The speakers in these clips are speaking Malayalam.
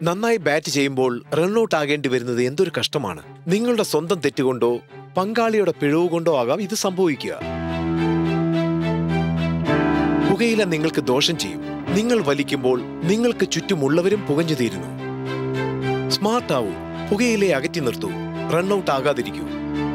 നന്നായി ബാറ്റ് ചെയ്യുമ്പോൾ റൺഔട്ട് ആകേണ്ടി വരുന്നത് എന്തൊരു കഷ്ടമാണ് നിങ്ങളുടെ സ്വന്തം തെറ്റുകൊണ്ടോ പങ്കാളിയുടെ പിഴവ് കൊണ്ടോ ആകാം ഇത് സംഭവിക്കുക പുകയില നിങ്ങൾക്ക് ദോഷം ചെയ്യും നിങ്ങൾ വലിക്കുമ്പോൾ നിങ്ങൾക്ക് ചുറ്റുമുള്ളവരും പുകഞ്ഞു തീരുന്നു സ്മാർട്ട് ആവൂ പുകയിലെ അകറ്റി നിർത്തൂ റൺഔട്ട് ആകാതിരിക്കൂ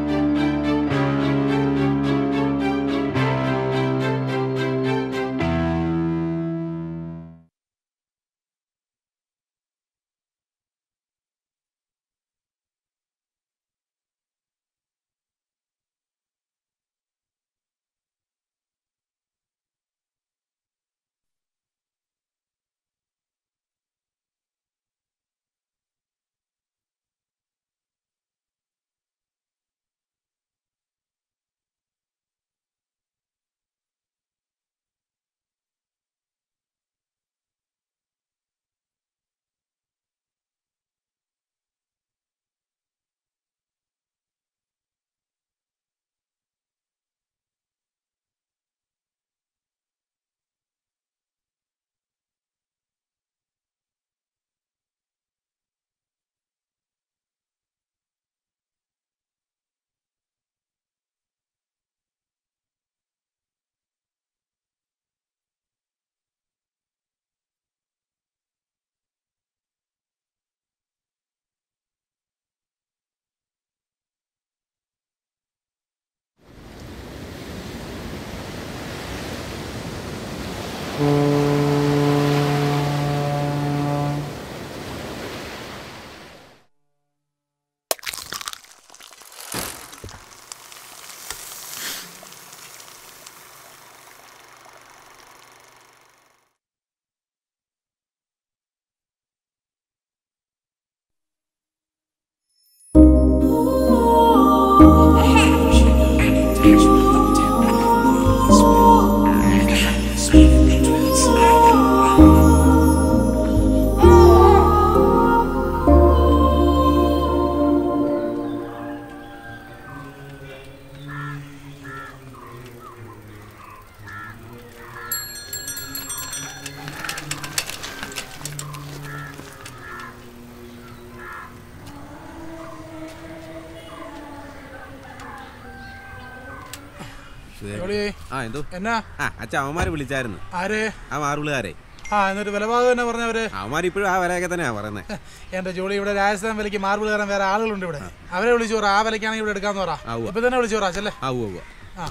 ജോളി ആ എന്തോ എന്നാ ആ അച്ഛൻ അവന്മാര് വിളിച്ചായിരുന്നു ആര് ആ മാറുപിളുകാരെ ആ എന്നിട്ട് വിലപാട് തന്നെ പറഞ്ഞവര് അവന്മാർ ഇപ്പോഴും ആ വിലയൊക്കെ തന്നെയാ പറയുന്നത് എന്റെ ജോലി ഇവിടെ രാജസ്ഥാൻ വിലയ്ക്ക് മാർബിൾ കയറാൻ വേറെ ആളുകളുണ്ട് ഇവിടെ അവരെ വിളിച്ചു പറ ആ വിലയ്ക്കാണെങ്കിൽ ഇവിടെ എടുക്കാന്ന് പറ ആ, ഉവ്വ. ഇപ്പൊ തന്നെ വിളിച്ചു പറ ചെല്ലേ ആ ഉവ്വ് ഉവ്വ്. ആ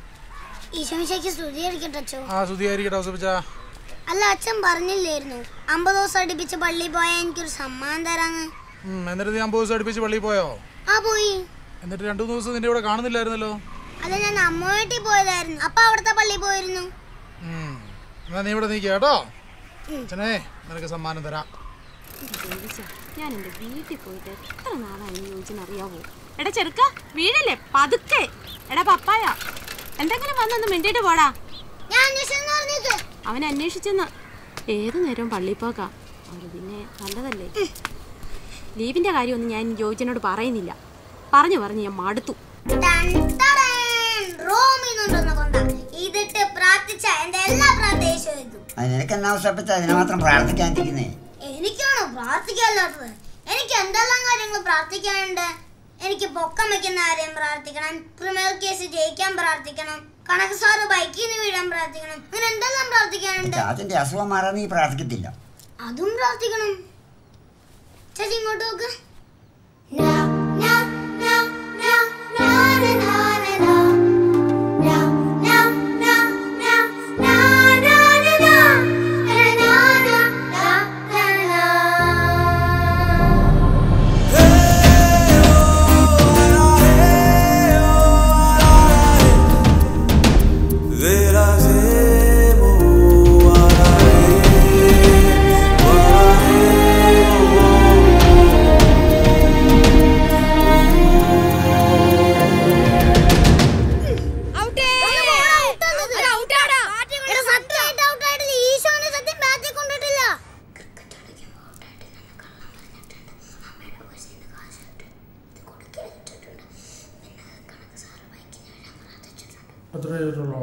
ഈശോമിശയ്ക്ക് സ്തുതിയായിരിക്കട്ടെ അച്ഛോ ആ ശുദ്ധീകരിക്കട്ടെ ഔസപ്പിച്ച അല്ല അച്ഛൻ പറഞ്ഞില്ലായിരുന്നു അമ്പത് ദിവസം അടുപ്പിച്ച് പള്ളിയിൽ പോയാൽ എനിക്കൊരു സമ്മാനം തരാന്ന് എന്നിട്ട് നീ അമ്പത് ദിവസം അടുപ്പിച്ച് പള്ളിയിൽ പോയോ ആ പോയി എന്നിട്ട് രണ്ടു മൂന്ന് ദിവസം നിന്റെ ഇവിടെ കാണുന്നില്ലായിരുന്നല്ലോ അല്ല ഞാൻ അമ്മ വീട്ടിൽ പോയതായിരുന്നു അപ്പൊ അവിടുത്തെ പള്ളിയിൽ പോയിരുന്നു ഉം. എന്നാ നീ ഇവിടെ നീക്ക് കേട്ടോ അച്ഛനെ നിനക്ക് സമ്മാനം തരാം ദേവിച്ച, ഞാൻ എന്റെ വീട്ടിൽ പോയിട്ട് എത്ര നാളായി ചോദിച്ചെന്നറിയാവോ എടാ ചെറുക്ക വീഴല്ലേ പതുക്കെ എടാ പപ്പായ എന്തെങ്കിലും വന്നൊന്ന് മിണ്ടിട്ട് പോടാ ഞാൻ അന്വേഷണം പറഞ്ഞേക്ക് അവൻ അന്വേഷിച്ചെന്ന് ഏത് നേരവും പള്ളിപ്പോക്കാ അത് പിന്നെ നല്ലതല്ലേ ലീവിന്റെ കാര്യമൊന്നും ഞാൻ ജോയിച്ചനോട് പറയുന്നില്ല പറഞ്ഞു പറഞ്ഞു ഞാൻ മടുത്തു ടൻ ടടേൻ. റോമിന്നുണ്ടെന്ന് കൊണ്ട ഇതിട്ട് പ്രാർത്ഥിച്ച എന്റെ എല്ലാ പ്രാർത്ഥനയും അത് നിനക്ക് എന്നാ അവസരപ്പിച്ച അതിനെ മാത്രം പ്രാർത്ഥിക്കാണ്ടിരിക്കുന്നേ എനിക്കാണോ പ്രാർത്ഥിക്കാല്ലാത്തത് എനിക്ക് എന്തെല്ലാം കാര്യങ്ങൾ പ്രാർത്ഥിക്കാനുണ്ട് എനിക്ക് പൊക്കം വെക്കുന്ന കാര്യം പ്രാർത്ഥിക്കണം ക്രിമിനൽ കേസ് ജയിക്കാൻ പ്രാർത്ഥിക്കണം കണക്ക് സാറ് ബൈക്കിൽ നിന്ന് വീഴാൻ പ്രാർത്ഥിക്കണം അങ്ങനെ എന്തെല്ലാം പ്രാർത്ഥിക്കാനുണ്ട് അതിന്റെ അസുഖം മാറാൻ നീ പ്രാർത്ഥിക്കത്തില്ല അതും പ്രാർത്ഥിക്കണം ചേച്ചി ഇങ്ങോട്ട് നോക്ക് എടാ, സത്യമായിട്ട് out ആയിട്ടില്ല. ഈശോന്റെ സത്യം ബാറ്റിൽ കൊണ്ടിട്ടില്ല അത്രേ ഉള്ളൂ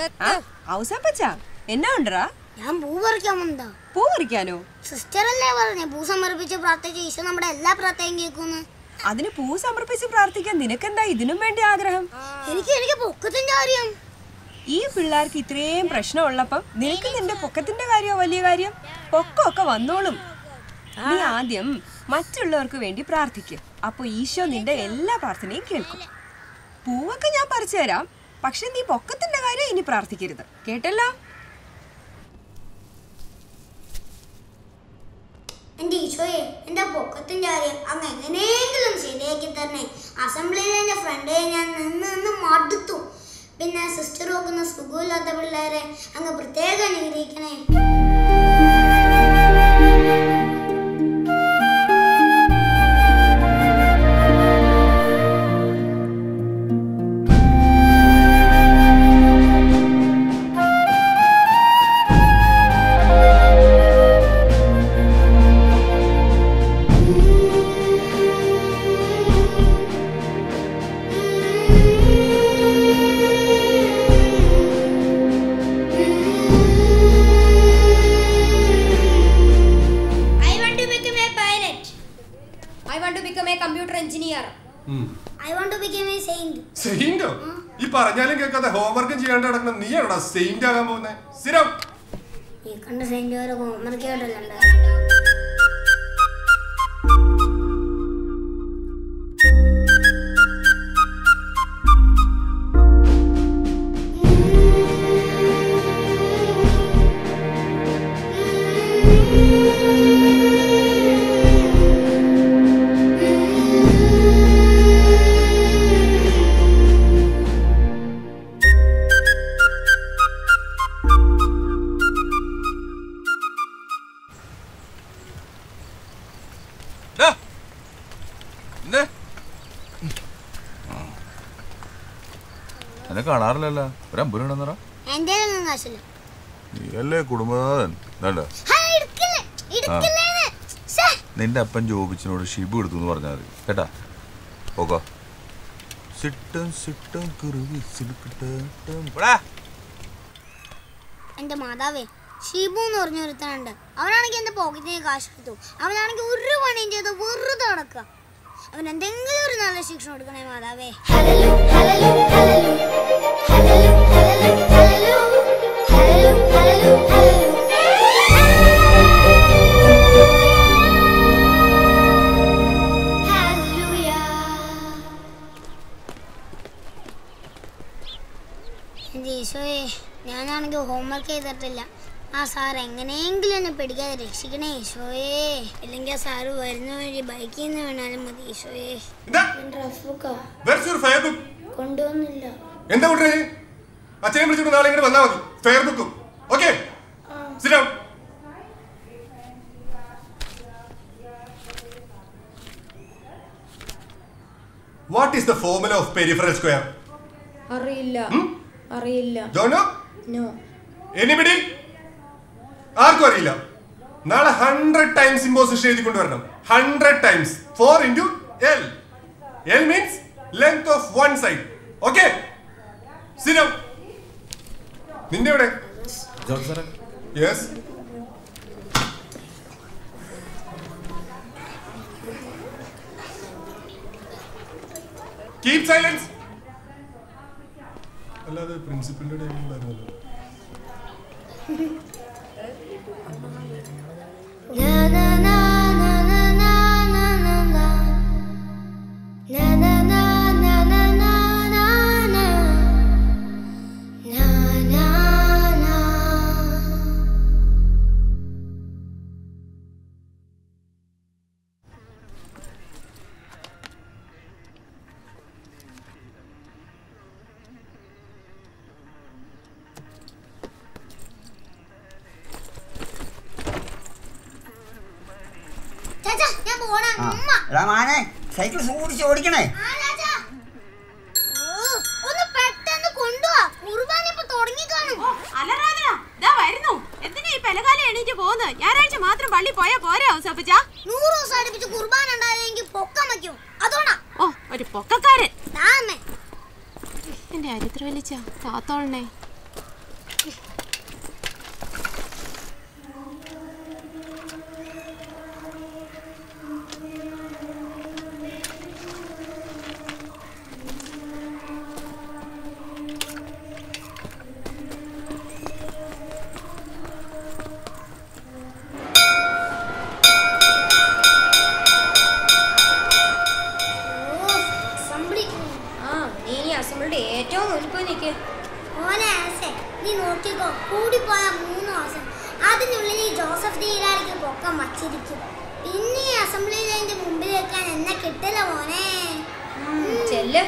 ഔസപ്പച്ച എന്നാ ഉണ്ടറാ ഞാൻ പൂ പറിക്കാൻ വന്നതാ പൂ പറിക്കാനോ സിസ്റ്റർ അല്ലേ പറഞ്ഞേ പൂ സമർപ്പിച്ച് പ്രാർത്ഥിച്ച് ഈശോ നമ്മുടെ എല്ലാ പ്രാർത്ഥനയും കേൾക്കുന്നു അതിന് പൂ സമർപ്പിച്ച് പ്രാർത്ഥിക്കാൻ നിനക്കെന്താ ഇതിനും വേണ്ടി ആഗ്രഹം എനിക്ക് എനിക്ക് പൊക്കത്തിന്റെ കാര്യം ഈ പിള്ളേർക്ക് ഇത്രയും പ്രശ്നം ഉള്ളപ്പം നിനക്ക് നിന്റെ പൊക്കത്തിന്റെ കാര്യമോ വലിയ കാര്യം പൊക്കമൊക്കെ വന്നോളും നീ ആദ്യം മറ്റുള്ളവർക്ക് വേണ്ടി പ്രാർത്ഥിക്കും അപ്പൊ ഈശോ നിന്റെ എല്ലാ പ്രാർത്ഥനയും കേൾക്കും പൂവൊക്കെ ഞാൻ പറിച്ചു തരാം പക്ഷെ നീ പൊക്കത്തിന്റെ കാര്യം ഇനി പ്രാർത്ഥിക്കരുത് കേട്ടല്ലോ എന്റെ ഈശോയെ എന്റെ പൊക്കത്തിന്റെ കാര്യം അങ്ങ് എങ്ങനെയെങ്കിലും ശരിയാക്കി തരണേ അസംബ്ലിയിൽ എന്റെ ഫ്രണ്ടേ ഞാൻ നിന്ന് നിന്ന് മടുത്തു പിന്നെ സിസ്റ്റർ നോക്കുന്ന സുഖമില്ലാത്ത പിള്ളേരെ അങ്ങ് പ്രത്യേകം അനുഗ്രഹിക്കണേ I want to become a pilot. I want to become a computer engineer. I want to become a saint. സെയിന്റോ ഈ പറഞ്ഞാലും കേൾക്കാതെ ഹോംവർക്കും ചെയ്യാണ്ട് നടക്കുന്ന നീയാണോടാ സെയിന്റ് ആകാൻ പോകുന്നത് സ്ഥിരം ഈ കണ്ട സെയിന്റ് വരെ ഹോംവർക്ക് കേട്ടല്ലോ എന്നെ കാണാറില്ലല്ലോ ഒരു അമ്പൂരുണ്ടെന്നറ എന്റെ ഒന്നും കാശില്ല നീയല്ലേ കുടുംബനാഥൻ വേണ്ട ഹാ, എടുക്കല്ലേ, എടുക്കല്ലേന്ന്. ശ്ശേ. നിന്റെ അപ്പൻ ജോബിച്ചിനോട് ഷിബു എടുത്തു എന്ന് പറഞ്ഞാൽ മതി കേട്ടാ ഓക്കോ സിട്ടം സിട്ടം കുറുവി സിലുക്കിട്ടം പോടാ എന്റെ മാതാവേ ഷിബു എന്ന് പറഞ്ഞ ഒരുത്തനുണ്ട് അവനാണെങ്കിൽ എന്റെ പോക്കറ്റിന് കാശ് എടുത്തു അവനാണെങ്കിൽ ഒരു പണിയും ചെയ്ത് വെറുതെ നടക്കുക അവൻ എന്തെങ്കിലും ഒരു നല്ല ശിക്ഷ കൊടുക്കണേ മാതാവേ എന്റെ ഈശോയെ ഞാനാണെങ്കിൽ ഹോംവർക്ക് ചെയ്തിട്ടില്ല ആ സാർ എങ്ങനെയെങ്കിലും എന്നെ പിടിക്കാതെ രക്ഷിക്കണേ ഈശോയെ ഇല്ലെങ്കിൽ ആ സാറ് വരുന്ന വഴി ബൈക്കിൽ നിന്ന് വീണാലും മതി ഈശോയെ റഫൂക്ക Where's your fare book? കൊണ്ടുവന്നില്ല എന്താ കൊണ്ടേ അച്ഛനെ വിളിച്ചിട്ട് നാളെ ഇങ്ങോട്ട് വന്നാൽ മതി ഫെയർ ബുക്കും ഓക്കെ സ്ഥിരം what is the formula of peripheral square അറിയില്ല അറിയില്ല ഡോണ്ട് നോ നോ എനിബഡി ആർക്കും അറിയില്ല നാളെ ഹൺഡ്രഡ് ടൈംസ് ഇമ്പോസിഷൻ എഴുതി കൊണ്ടുവരണം hundred times four into L L means length of one side okay സ്ഥിരം നിന്റെ എവിടെ യെസ് കീപ് സൈലൻസ് അല്ലാതെ പ്രിൻസിപ്പലിന്റെ ടൈമിലുണ്ടായിരുന്നല്ലോ ചാച്ചാ ഞാൻ പോണ ആ ഉമ്മ എടാ മാനെ സൈക്കിൾ സൂക്ഷിച്ച് ഓടിക്കണേ ആ, ചാച്ചാ. ഓ, ഒന്ന് പെട്ടെന്ന് കൊണ്ടുവാ കുർബാന ഇപ്പൊ തുടങ്ങി കാണും അലറാതനാ ദാ വരുന്നു എന്തിനാ ഈ പെലകാലം എണീറ്റ് പോകുന്നത് ഞായറാഴ്ച മാത്രം പള്ളി പോയാ പോരാ ഔസപ്പച്ച നൂറ് ദിവസം അടുപ്പിച്ച് കുർബാന ഉണ്ടായെങ്കിൽ പൊക്കം വയ്ക്കും അതോടാ ഓ ഒരു പൊക്കക്കാരൻ താമേ എന്റെ അരിത്ര വലിച്ച കാത്തോളണേ പൊക്കം വച്ചിരിക്കും പിന്നെ ഈ അസംബ്ലി ലൈനിന്റെ മുമ്പിൽ വെക്കാൻ എന്നെ കിട്ടില്ല മോനെ ചെല്ല്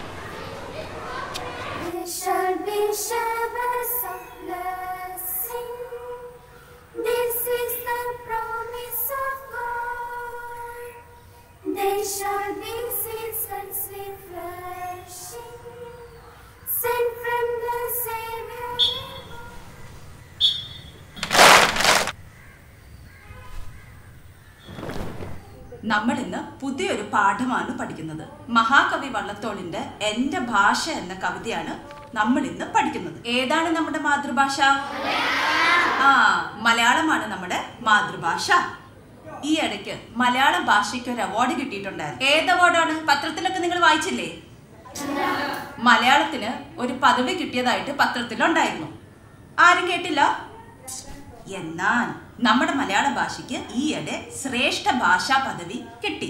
There shall be showers of blessing. This is the promise of God. There shall be seasons refreshing, sent from the Savior. നമ്മൾ ഇന്ന് പുതിയൊരു പാഠമാണ് പഠിക്കുന്നത് മഹാകവി വള്ളത്തോളിന്റെ എന്റെ ഭാഷ എന്ന കവിതയാണ് നമ്മൾ ഇന്ന് പഠിക്കുന്നത് ഏതാണ് നമ്മുടെ മാതൃഭാഷ ആ മലയാളമാണ് നമ്മുടെ മാതൃഭാഷ ഈ ഇടയ്ക്ക് മലയാള ഭാഷയ്ക്ക് ഒരു അവാർഡ് കിട്ടിയിട്ടുണ്ടായിരുന്നു ഏത് അവാർഡാണ് പത്രത്തിലൊക്കെ നിങ്ങൾ വായിച്ചില്ലേ മലയാളത്തിന് ഒരു പദവി കിട്ടിയതായിട്ട് പത്രത്തിലുണ്ടായിരുന്നു ആരും കേട്ടില്ല എന്നാൽ നമ്മുടെ മലയാള ഭാഷയ്ക്ക് ഈയിടെ ശ്രേഷ്ഠ ഭാഷാ പദവി കിട്ടി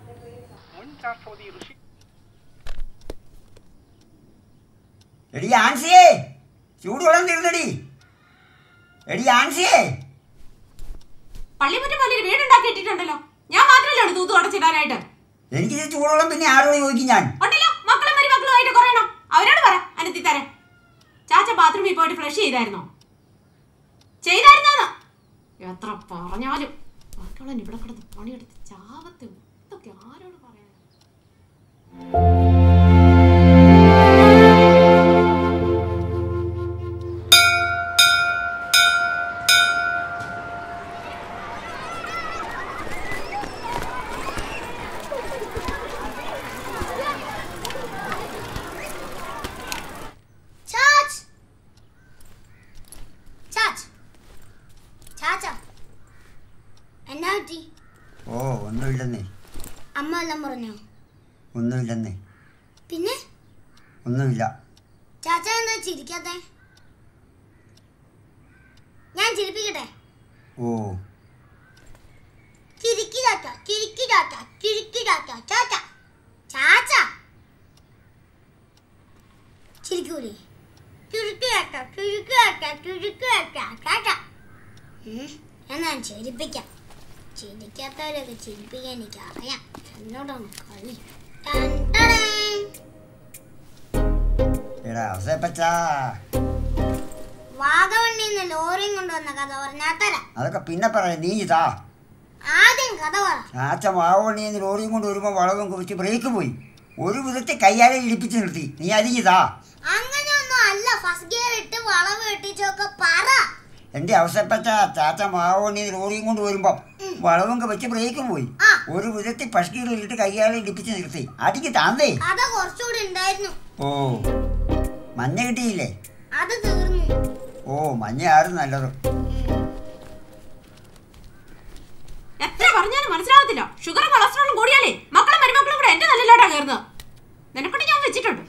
എടി ആൻസിയേ ചൂടുവെള്ളം തീർന്നടി എടി ആൻസിയേ പള്ളിമുറ്റം വലിയൊരു വീടുണ്ടാക്കിയിട്ടിട്ടുണ്ടല്ലോ ഞാൻ മാത്രമല്ലേ തൂത്തു അടച്ചിടാനായിട്ട് എനിക്കിത് ചൂടുവെള്ളം പിന്നെ ആരോട് ചോദിക്കും ഞാൻ ഉണ്ടല്ലോ മക്കളും മരുമക്കളുമായിട്ട് കുറയണം അവരോട് പറ അനത്തി തരാൻ ചാച്ച ബാത്റൂമിൽ പോയിട്ട് ഫ്ലഷ് ചെയ്തായിരുന്നോ ചെയ്തായിരുന്നോന്ന് എത്ര പറഞ്ഞാലും ബാക്കിയുള്ള ഇവിടെ കിടന്ന് പണിയെടുത്ത് ചാവത്തെ ഇതൊക്കെ ആരോട് പറയാൻ ചാച്ച് ചാച്ച് ചാച്ച എന്നാ പറ്റി ഓ ഒന്നുമില്ലെന്നേ അമ്മ എല്ലാം പറഞ്ഞോ ഒന്നുമില്ലെന്നേ പിന്നെ ഒന്നുമില്ല ചാച്ച എന്താ ചിരിക്കാത്തെ ഞാൻ ചിരിപ്പിക്കട്ടെ ഓ ചിരിക്കി ചാച്ച ചിരിക്കി ചാച്ച ചിരിക്കി ചാച്ച ചാച്ച ചാച്ച ചിരിക്കൂലേ ചുരുക്കി ചാച്ച ചുരുക്കി ചാച്ച ചുരുക്കി ചാച്ച ചാച്ച ഉം, എന്നാ ഞാൻ ചിരിപ്പിക്കാം ചിരിക്കാത്തവരൊക്കെ ചിരിപ്പിക്കാൻ എനിക്ക് അറിയാം എന്നോടാണ് കളി ടൻ ടടേൻ. എടാ അവസരപ്പച്ചാ വാഗവണ്ണിൽ നിന്ന് ലോറിയും കൊണ്ടുവന്ന കഥ പറഞ്ഞാൽ തരാം അതൊക്കെ പിന്നെ പറയാം നീ ഇതാ ആദ്യം കഥ പറ ചാച്ച മാവണ്ണിന്ന് ലോറിയും കൊണ്ട് വരുമ്പോൾ വളവും കുറിച്ച് ബ്രേക്ക് പോയി ഒരു വിധത്തിൽ കയ്യാലെ ഇടിപ്പിച്ച് നിർത്തി നീ അരിഞ്ഞിതാ അങ്ങനെയൊന്നും അല്ല ഫസ്റ്റ് ഗിയർ ഇട്ട് വളവ് വെട്ടിച്ചൊക്കെ പറ എന്റെ അവസരപ്പച്ച ചാച്ച മാവണ്ണിന്ന് ലോറിയും കൊണ്ട് വരുമ്പോൾ വളവും വെച്ച് ബ്രേക്ക് പോയി ഒരു വിധത്തിൽ പഷ്കീറിലിട്ട് കയ്യാലെ ഇടിപ്പിച്ച് നിർത്തി അടിക്ക് താന്തേ കഥ കുറച്ചുകൂടി ഉണ്ടായിരുന്നു ഓ മഞ്ഞ കിട്ടിയില്ലേ അത് തീർന്നു ഓ മഞ്ഞയായിരുന്നു നല്ലത് എത്ര പറഞ്ഞാലും മനസ്സിലാവത്തില്ല ഷുഗറും കൊളസ്ട്രോളും കൂടിയാലേ മക്കളും മരുമക്കളും കൂടെ എന്റെ നല്ലിലോട്ടാ കയറുന്നത് നിനക്കൊണ്ട് ഞാൻ വെച്ചിട്ടുണ്ട്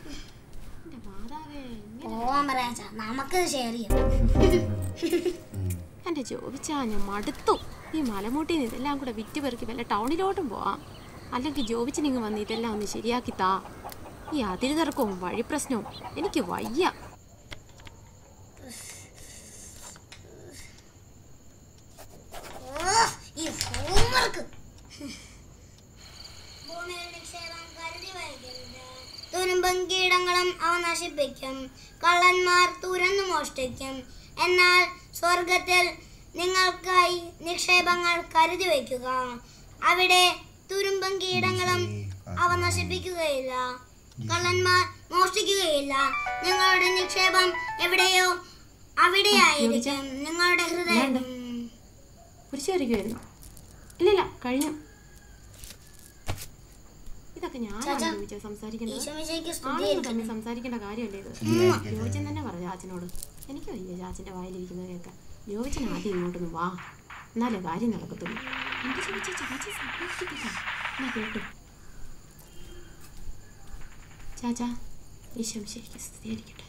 പോവാൻ പറയാ ചാ, നമുക്കിത് ഷെയർ ചെയ്യാം എന്റെ ജോബിച്ചാ ഞാൻ മടുത്തു ഈ മലമൂട്ടിന്ന് ഇതെല്ലാം കൂടെ വിറ്റ് പെറുക്കി വല്ല ടൗണിലോട്ടും പോവാം അല്ലെങ്കിൽ ജോബിച്ചിനിങ്ങ് വന്ന് ഇതെല്ലാം ഒന്ന് ശരിയാക്കി താ ഈ അതിര് തിരക്കവും വഴി പ്രശ്നവും എനിക്ക് വയ്യ ഓ, ഈ ഹോംവർക്ക് ഭൂമിയിൽ നിക്ഷേപം കരുതി വയ്ക്കരുത്. തുരുമ്പും കീടങ്ങളും അവ നശിപ്പിക്കും കള്ളന്മാർ തുരന്നു മോഷ്ടിക്കും എന്നാൽ സ്വർഗത്തിൽ നിങ്ങൾക്കായി നിക്ഷേപങ്ങൾ കരുതി വയ്ക്കുക അവിടെ തുരുമ്പും കീടങ്ങളും അവ നശിപ്പിക്കുകയില്ല കള്ളന്മാർ മോഷ്ടിക്കുകയില്ല നിങ്ങളുടെ നിക്ഷേപം എവിടെയോ അവിടെയായിരിക്കും നിങ്ങളുടെ ഹൃദയം കുരിശുവരയ്ക്കുമായിരുന്നു ഇല്ലില്ല കഴിഞ്ഞു ഇതൊക്കെ ഞാൻ ചാച്ചാ, സംസാരിക്കേണ്ടത് ഈശോമിശിഹായ്ക്ക് ആളുകൾ സ്തുതിയായിരിക്കട്ടെ. തമ്മിൽ സംസാരിക്കേണ്ട കാര്യമല്ലേ ഇത് സ്തുതിയായിരിക്കട്ടെ. ജോജൻ തന്നെ പറഞ്ഞു ചാച്ചനോട് എനിക്ക് വയ്യ ചാച്ചന്റെ വായിലിരിക്കുന്നത് കേൾക്കാൻ ജോജൻ ആദ്യം ഇങ്ങോട്ടൊന്ന് വാ എന്നാലേ കാര്യം നടക്കത്തുള്ളൂ എന്റെ ചോദിച്ച ചാച്ചി സമ്മതിക്കത്തില്ല എന്നാ കേട്ടു ചാച്ചാ ഈശോമിശിഹായ്ക്ക് സ്തുതിയായിരിക്കട്ടെ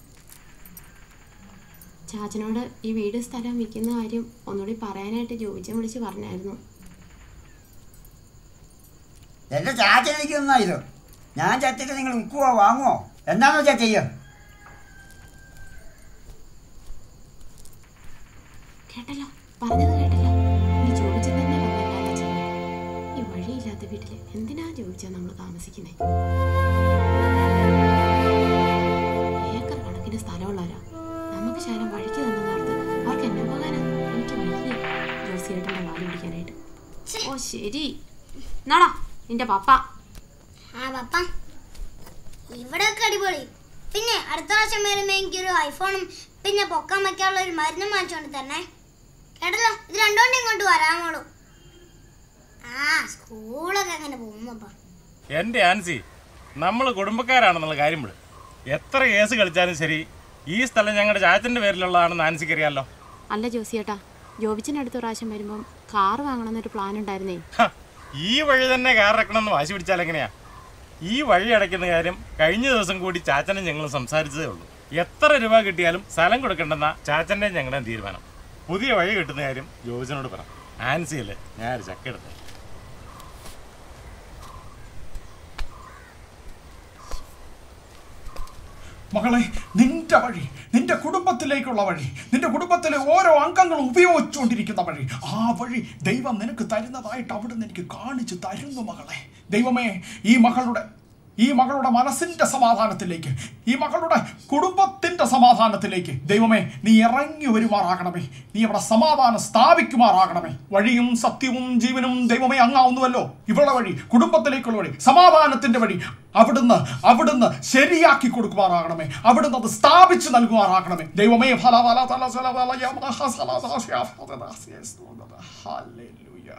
ചാച്ചനോട് ഈ വീട് സ്ഥലം വിൽക്കുന്ന കാര്യം ഒന്നുകൂടി പറയാനായിട്ട് ജോയിച്ചൻ വിളിച്ച് പറഞ്ഞായിരുന്നു എന്റെ ചാച്ചനിരിക്കുന്ന ഇത് ഞാൻ ചത്തിട്ട് നിങ്ങൾ വിൽക്കുവോ വാങ്ങുവോ എന്താന്ന് വെച്ചാ ചെയ്യ കേട്ടല്ലോ പറഞ്ഞത് കേട്ടല്ലോ ഇനി ജോയിച്ചൻ വഴിയില്ലാത്ത വീട്ടിൽ എന്തിനാ ചോദിച്ചാ നമ്മൾ താമസിക്കുന്നേ ഏക്കർ കണക്കിന് സ്ഥലമുള്ളവരാ നമുക്ക് ശാലം വഴിക്ക് തന്നോർത്ത് അവർക്ക് എന്നെ പോകാനാ എനിക്ക് വയ്യ ജോസിയേട്ടൻ്റെ വാല് പിടിക്കാനായിട്ട് ഓ ശരി എന്നാടാ നിന്റെ പപ്പ ആ പപ്പ ഇവിടെയൊക്കെ അടിപൊളി പിന്നെ അടുത്ത പ്രാവശ്യം വരുമ്പോ എനിക്കൊരു ഐഫോണും പിന്നെ പൊക്കാൻ വെക്കാനുള്ള ഒരു മരുന്നും വാങ്ങിച്ചോണ്ട് തന്നെ കേട്ടല്ലോ ഇത് രണ്ടോണ്ട് ഇങ്ങോട്ട് വരാമോളൂ ആ സ്കൂളൊക്കെ എങ്ങനെ പോകും പപ്പ എൻ്റെ ആൻസി നമ്മൾ കുടുംബക്കാരാണെന്നുള്ള കാര്യം വിട് എത്ര കേസ് കളിച്ചാലും ശരി ഈ സ്ഥലം ഞങ്ങളുടെ ചാച്ചൻ്റെ പേരിലുള്ളതാണെന്ന് ആൻസിക്ക് അറിയാലോ അല്ല ജോസിയേട്ടാ ജോബിച്ചിൻ്റെ അടുത്ത പ്രാവശ്യം വരുമ്പം കാർ വാങ്ങണമെന്നൊരു പ്ലാൻ ഉണ്ടായിരുന്നേ ഹ, ഈ വഴി തന്നെ കാറിറക്കണമെന്ന് വാശി പിടിച്ചാൽ എങ്ങനെയാ ഈ വഴി അടയ്ക്കുന്ന കാര്യം കഴിഞ്ഞ ദിവസം കൂടി ചാച്ചനും ഞങ്ങളും സംസാരിച്ചതേ ഉള്ളൂ എത്ര രൂപ കിട്ടിയാലും സ്ഥലം കൊടുക്കണ്ടെന്ന ചാച്ചൻ്റെയും ഞങ്ങളുടെയും തീരുമാനം പുതിയ വഴി കിട്ടുന്ന കാര്യം ജോബിച്ചനോട് പറ ആൻസിയല്ലേ ഞാനൊരു ചക്ക എടുത്തേ മകളെ നിന്റെ വഴി നിന്റെ കുടുംബത്തിലേക്കുള്ള വഴി നിന്റെ കുടുംബത്തിലെ ഓരോ അംഗങ്ങളും ഉപയോഗിച്ചുകൊണ്ടിരിക്കുന്ന വഴി ആ വഴി ദൈവം നിനക്ക് തരുന്നതായിട്ട് അവിടുന്ന് എനിക്ക് കാണിച്ചു തരുന്നു മകളെ ദൈവമേ ഈ മകളുടെ ഈ മകളുടെ മനസ്സിന്റെ സമാധാനത്തിലേക്ക് ഈ മകളുടെ കുടുംബത്തിന്റെ സമാധാനത്തിലേക്ക് ദൈവമേ നീ ഇറങ്ങി വരുമാറാകണമേ നീ അവിടെ സമാധാനം സ്ഥാപിക്കുമാറാകണമേ വഴിയും സത്യവും ജീവനും ദൈവമേ അങ്ങാവുന്നുവല്ലോ ഇവളുടെ വഴി കുടുംബത്തിലേക്കുള്ള വഴി സമാധാനത്തിന്റെ വഴി അവിടുന്ന് അവിടുന്ന് ശരിയാക്കി കൊടുക്കുമാറാകണമേ അവിടുന്ന് അത് സ്ഥാപിച്ചു നൽകുമാറാകണമേ ദൈവമേ ഫല ഫല ഫല ഫല ഫല യമഹ സല ദാസ്യ ഫല ദാസ്യ സ്തോത്ര. ഹല്ലേലൂയ.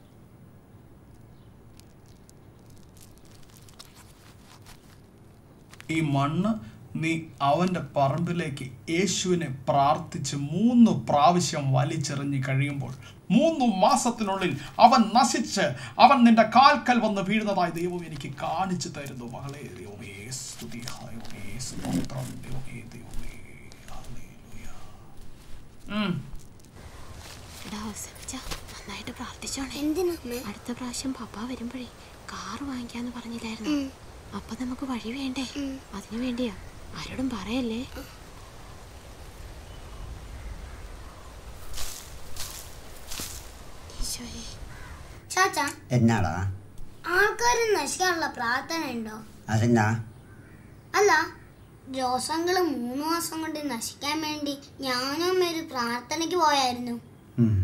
ഈ മണ്ണ് നീ അവൻ്റെ പറമ്പിലേക്ക് യേശുവിനെ പ്രാർത്ഥിച്ച് മൂന്ന് പ്രാവശ്യം വലിച്ചെറിഞ്ഞ് കഴിയുമ്പോൾ മൂന്ന് മാസത്തിനുള്ളിൽ അവൻ നശിച്ച് അവൻ നിന്റെ കാൽക്കൽ വന്ന് വീഴുന്നതായി ദൈവം എനിക്ക് കാണിച്ചു തരുന്നു മകളെ ദൈവമേ സ്തുതി ദൈവമേ സ്തോത്രം ദൈവമേ ദൈവമേ ഹല്ലേലൂയ. ഉം. എടാ ഔസേപ്പിച്ച, നന്നായിട്ട് പ്രാർത്ഥിച്ചോണേ അടുത്ത പ്രാവശ്യം പപ്പ വരുമ്പോഴേ കാർ വാങ്ങിക്കാന്ന് പറഞ്ഞില്ലായിരുന്നു അപ്പൊ നമുക്ക് വഴി വേണ്ടേ അതിനു വേണ്ടിയാ ആരോടും പറയല്ലേ ഈശോയെ ചാച്ച എന്നാടാ ആൾക്കാർ നശിക്കാനുള്ള പ്രാർത്ഥന ഉണ്ടോ അതെന്നാ അല്ല ജോസങ്ങള് മൂന്ന് മാസം കൊണ്ട് നശിക്കാൻ വേണ്ടി ഞാനും ഒരു പ്രാർത്ഥനയ്ക്ക് പോയായിരുന്നു ഉം.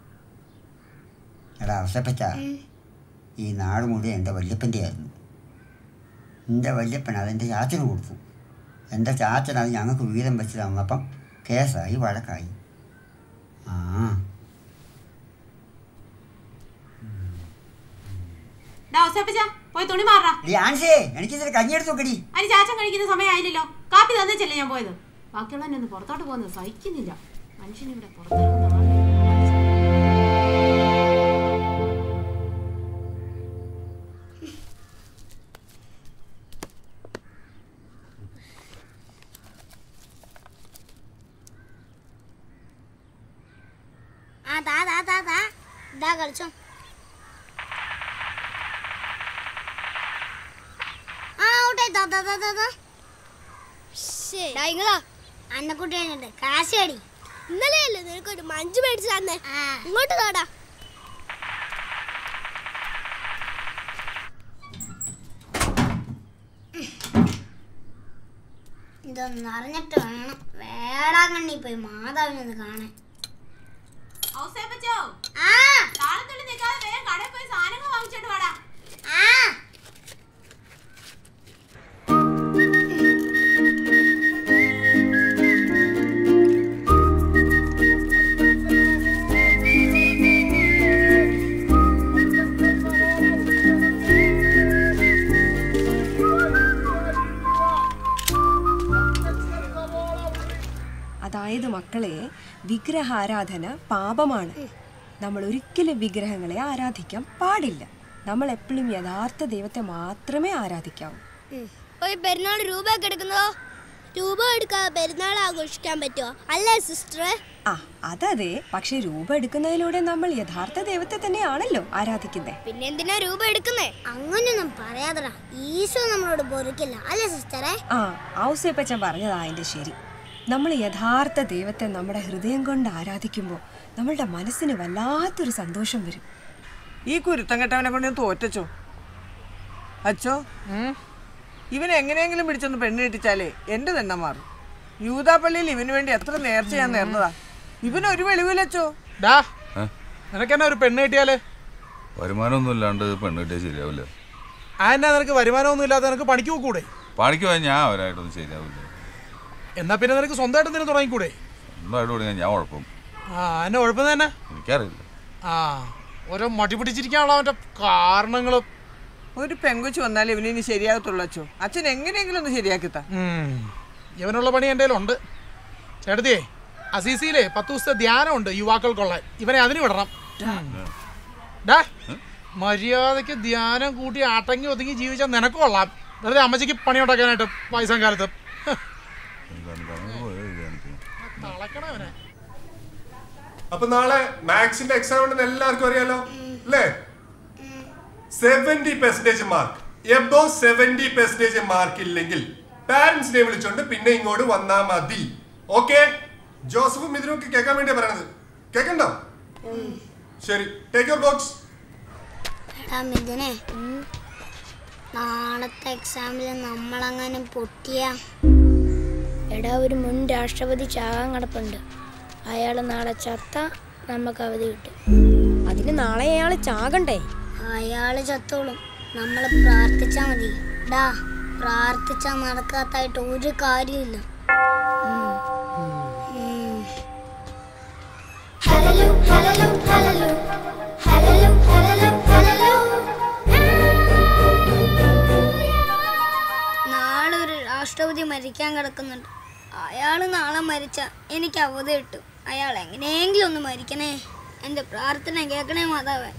എടാ അവസരപ്പച്ച ഈ നാട് മുഴുവൻ എൻ്റെ വല്യപ്പൻ്റെ ആയിരുന്നു എൻ്റെ വല്യപ്പൻ അതെൻ്റെ ചാച്ചന് കൊടുത്തു എൻ്റെ ചാച്ചൻ അത് ഞങ്ങൾക്ക് വീതം വെച്ച് തന്നപ്പം കേസായി വഴക്കായി ആ എടാ ഔസേപ്പിച്ച, പോയി തുണി മാറാ ആൻസേ എനിക്കിതിൽ കഞ്ഞിയെടുത്ത് നോക്കടി അതിന് ചാച്ചൻ കഴിക്കുന്ന സമയമായില്ലല്ലോ കാപ്പി തന്നിച്ചല്ലേ ഞാൻ പോയത് ബാക്കിയുള്ളവനെ ഒന്ന് പുറത്തോട്ട് പോകുന്നത് സഹിക്കുന്നില്ല മനുഷ്യനിവിടെ പുറത്തിറങ്ങുന്ന ആളെ ആ താ താ താ താ ഇതാ കളിച്ചോ ആ ഔട്ടായി താ താ താ താ താ അന്നക്കുട്ടി കഴിഞ്ഞിട്ട് കാശ് അടി ഇന്നലെയല്ലേ നിനക്കൊരു മഞ്ച് മേടിച്ചു തന്നെ ഇങ്ങോട്ട് താടാ ഇതൊന്നും അറിഞ്ഞിട്ട് വേണം വേടാങ്കണ്ണി പോയി മാതാവിനൊന്ന് കാണാൻ ഔസേപ്പച്ചോ, ആ താളത്തുള്ളി നിൽക്കാതെ വേഗം കടയിൽ പോയി സാധനങ്ങൾ വാങ്ങിച്ചോണ്ട് വാടാ ആ അതായത് മക്കളെ വിഗ്രഹാരാധന പാപമാണ് നമ്മൾ ഒരിക്കലും വിഗ്രഹങ്ങളെ ആരാധിക്കാൻ പാടില്ല നമ്മൾ എപ്പോഴും യഥാർത്ഥ ദൈവത്തെ മാത്രമേ ആരാധിക്കാവൂ ഒരു പെരുന്നാൾ രൂപ ഒക്കെ എടുക്കുന്നതോ രൂപ എടുക്കാതെ പെരുന്നാൾ ആഘോഷിക്കാൻ പറ്റുമോ അല്ലേ സിസ്റ്ററെ ആ അതതെ പക്ഷെ രൂപ എടുക്കുന്നതിലൂടെ നമ്മൾ യഥാർത്ഥ ദൈവത്തെ തന്നെയാണല്ലോ ആരാധിക്കുന്നത് പിന്നെ എന്തിനാ രൂപ എടുക്കുന്നേ അങ്ങനെയൊന്നും പറയാതടാ ഈശോ നമ്മളോട് പൊറുക്കില്ല അല്ലേ സിസ്റ്ററെ ആ ഔസേപ്പച്ചൻ പറഞ്ഞതാ അതിന്റെ ശരി നമ്മൾ യഥാർത്ഥ ദൈവത്തെ നമ്മുടെ ഹൃദയം കൊണ്ട് ആരാധിക്കുമ്പോൾ നമ്മളുടെ മനസ്സിന് വല്ലാത്തൊരു സന്തോഷം വരും ഈ കുരുത്തം കെട്ടവനെ കൊണ്ട് ഞാൻ തോറ്റച്ചോ അച്ചോ ഇവൻ എങ്ങനെയെങ്കിലും പിടിച്ചൊന്ന് പെണ്ണ് കെട്ടിച്ചാലേ എന്റെ തന്നെ മാറും യൂതാപ്പള്ളിയിൽ ഇവന് വേണ്ടി എത്ര നേർച്ച ഞാൻ നേർന്നതാ ഇവന് ഒരു വെളിവിലച്ചോ ഡാ ഏ? നിനക്കെന്നാ ഒരു പെണ്ണ് കിട്ടിയാല് വരുമാനമൊന്നും ഇല്ലാണ്ട് പെണ്ണ് കിട്ടിയാൽ ശരിയാവില്ല അതെന്നാ നിനക്ക് വരുമാനമൊന്നും ഇല്ലാതെ നിനക്ക് പണിക്ക് പോകൂടെ പണിക്ക് പോയാൽ ഞാൻ അവരായിട്ടൊന്നും ശരിയാവില്ല എന്നാ പിന്നെ നിനക്ക് സ്വന്തമായിട്ട് എന്തിനു തുടങ്ങിക്കൂടെ സ്വന്തമായിട്ട് തുടങ്ങിയാൽ ഞാൻ ഉഴപ്പും ആ എന്നെ കുഴപ്പം തന്നെ എനിക്കറിയില്ല ആ ഓരോ മടി പിടിച്ചിരിക്കാനുള്ള അവന്റെ കാരണങ്ങളും ഒരു പെങ്കുച്ചു വന്നാലേ ഇവന് ഇനി ശരിയാകത്തുള്ളൂ അച്ചോ അച്ഛൻ എങ്ങനെയെങ്കിലും ഒന്ന് ശരിയാക്കിത്താ ഇവനുള്ള പണി എൻ്റെ ഉണ്ട് ചേട്ടത്തിയേ അസീസിയിലെ പത്ത് ദിവസത്തെ ധ്യാനമുണ്ട് യുവാക്കൾക്കുള്ള ഇവനെ അതിന് വിടണം ഡാ മര്യാദയ്ക്ക് ധ്യാനം കൂട്ടി അടങ്ങി ഒതുങ്ങി ജീവിച്ചാൽ നിനക്ക് കൊള്ളാം വെറുതെ അമ്മച്ചിക്ക് പണി ഉണ്ടാക്കാനായിട്ട് വയസ്സാം കാലത്ത് തളക്കണവനെ അപ്പൊ നാളെ മാത്സിന്റെ എക്സാം ഉണ്ടെന്ന് എല്ലാവർക്കും അറിയാലോ അല്ലേ seventy percentage mark above seventy percentage mark ഇല്ലെങ്കിൽ പാരന്റ്സിനെ വിളിച്ചോണ്ട് പിന്നെ ഇങ്ങോട്ട് വന്നാ മതി ഓക്കെ ജോസഫും ഇതിനും ഒക്കെ കേൾക്കാൻ വേണ്ടിയാ പറയണത് കേക്കണ്ടോ ശരി ടേക്ക് യുവർ ബോക്സ് എടാ മിഥുനെ നാളത്തെ എക്സാമിൽ നമ്മളങ്ങനെ പൊട്ടിയ എടാ ഒരു മുൻ രാഷ്ട്രപതി ചാകാൻ കിടപ്പുണ്ട് അയാൾ നാളെ ചത്ത നമുക്ക് അവധി കിട്ടും അതിന് നാളെ അയാൾ ചാകണ്ടേ അയാള് ചത്തോളും നമ്മൾ പ്രാർത്ഥിച്ചാ മതി ഡാ പ്രാർത്ഥിച്ചാ നടക്കാത്തായിട്ട് ഒരു കാര്യമില്ല ഉം. ഉം. നാളെ ഒരു രാഷ്ട്രപതി മരിക്കാൻ കിടക്കുന്നുണ്ട് അയാൾ നാളെ മരിച്ച എനിക്ക് അവധി കിട്ടും അയാൾ എങ്ങനെയെങ്കിലും ഒന്ന് മരിക്കണേ എൻ്റെ പ്രാർത്ഥന കേൾക്കണേ മാതാവേ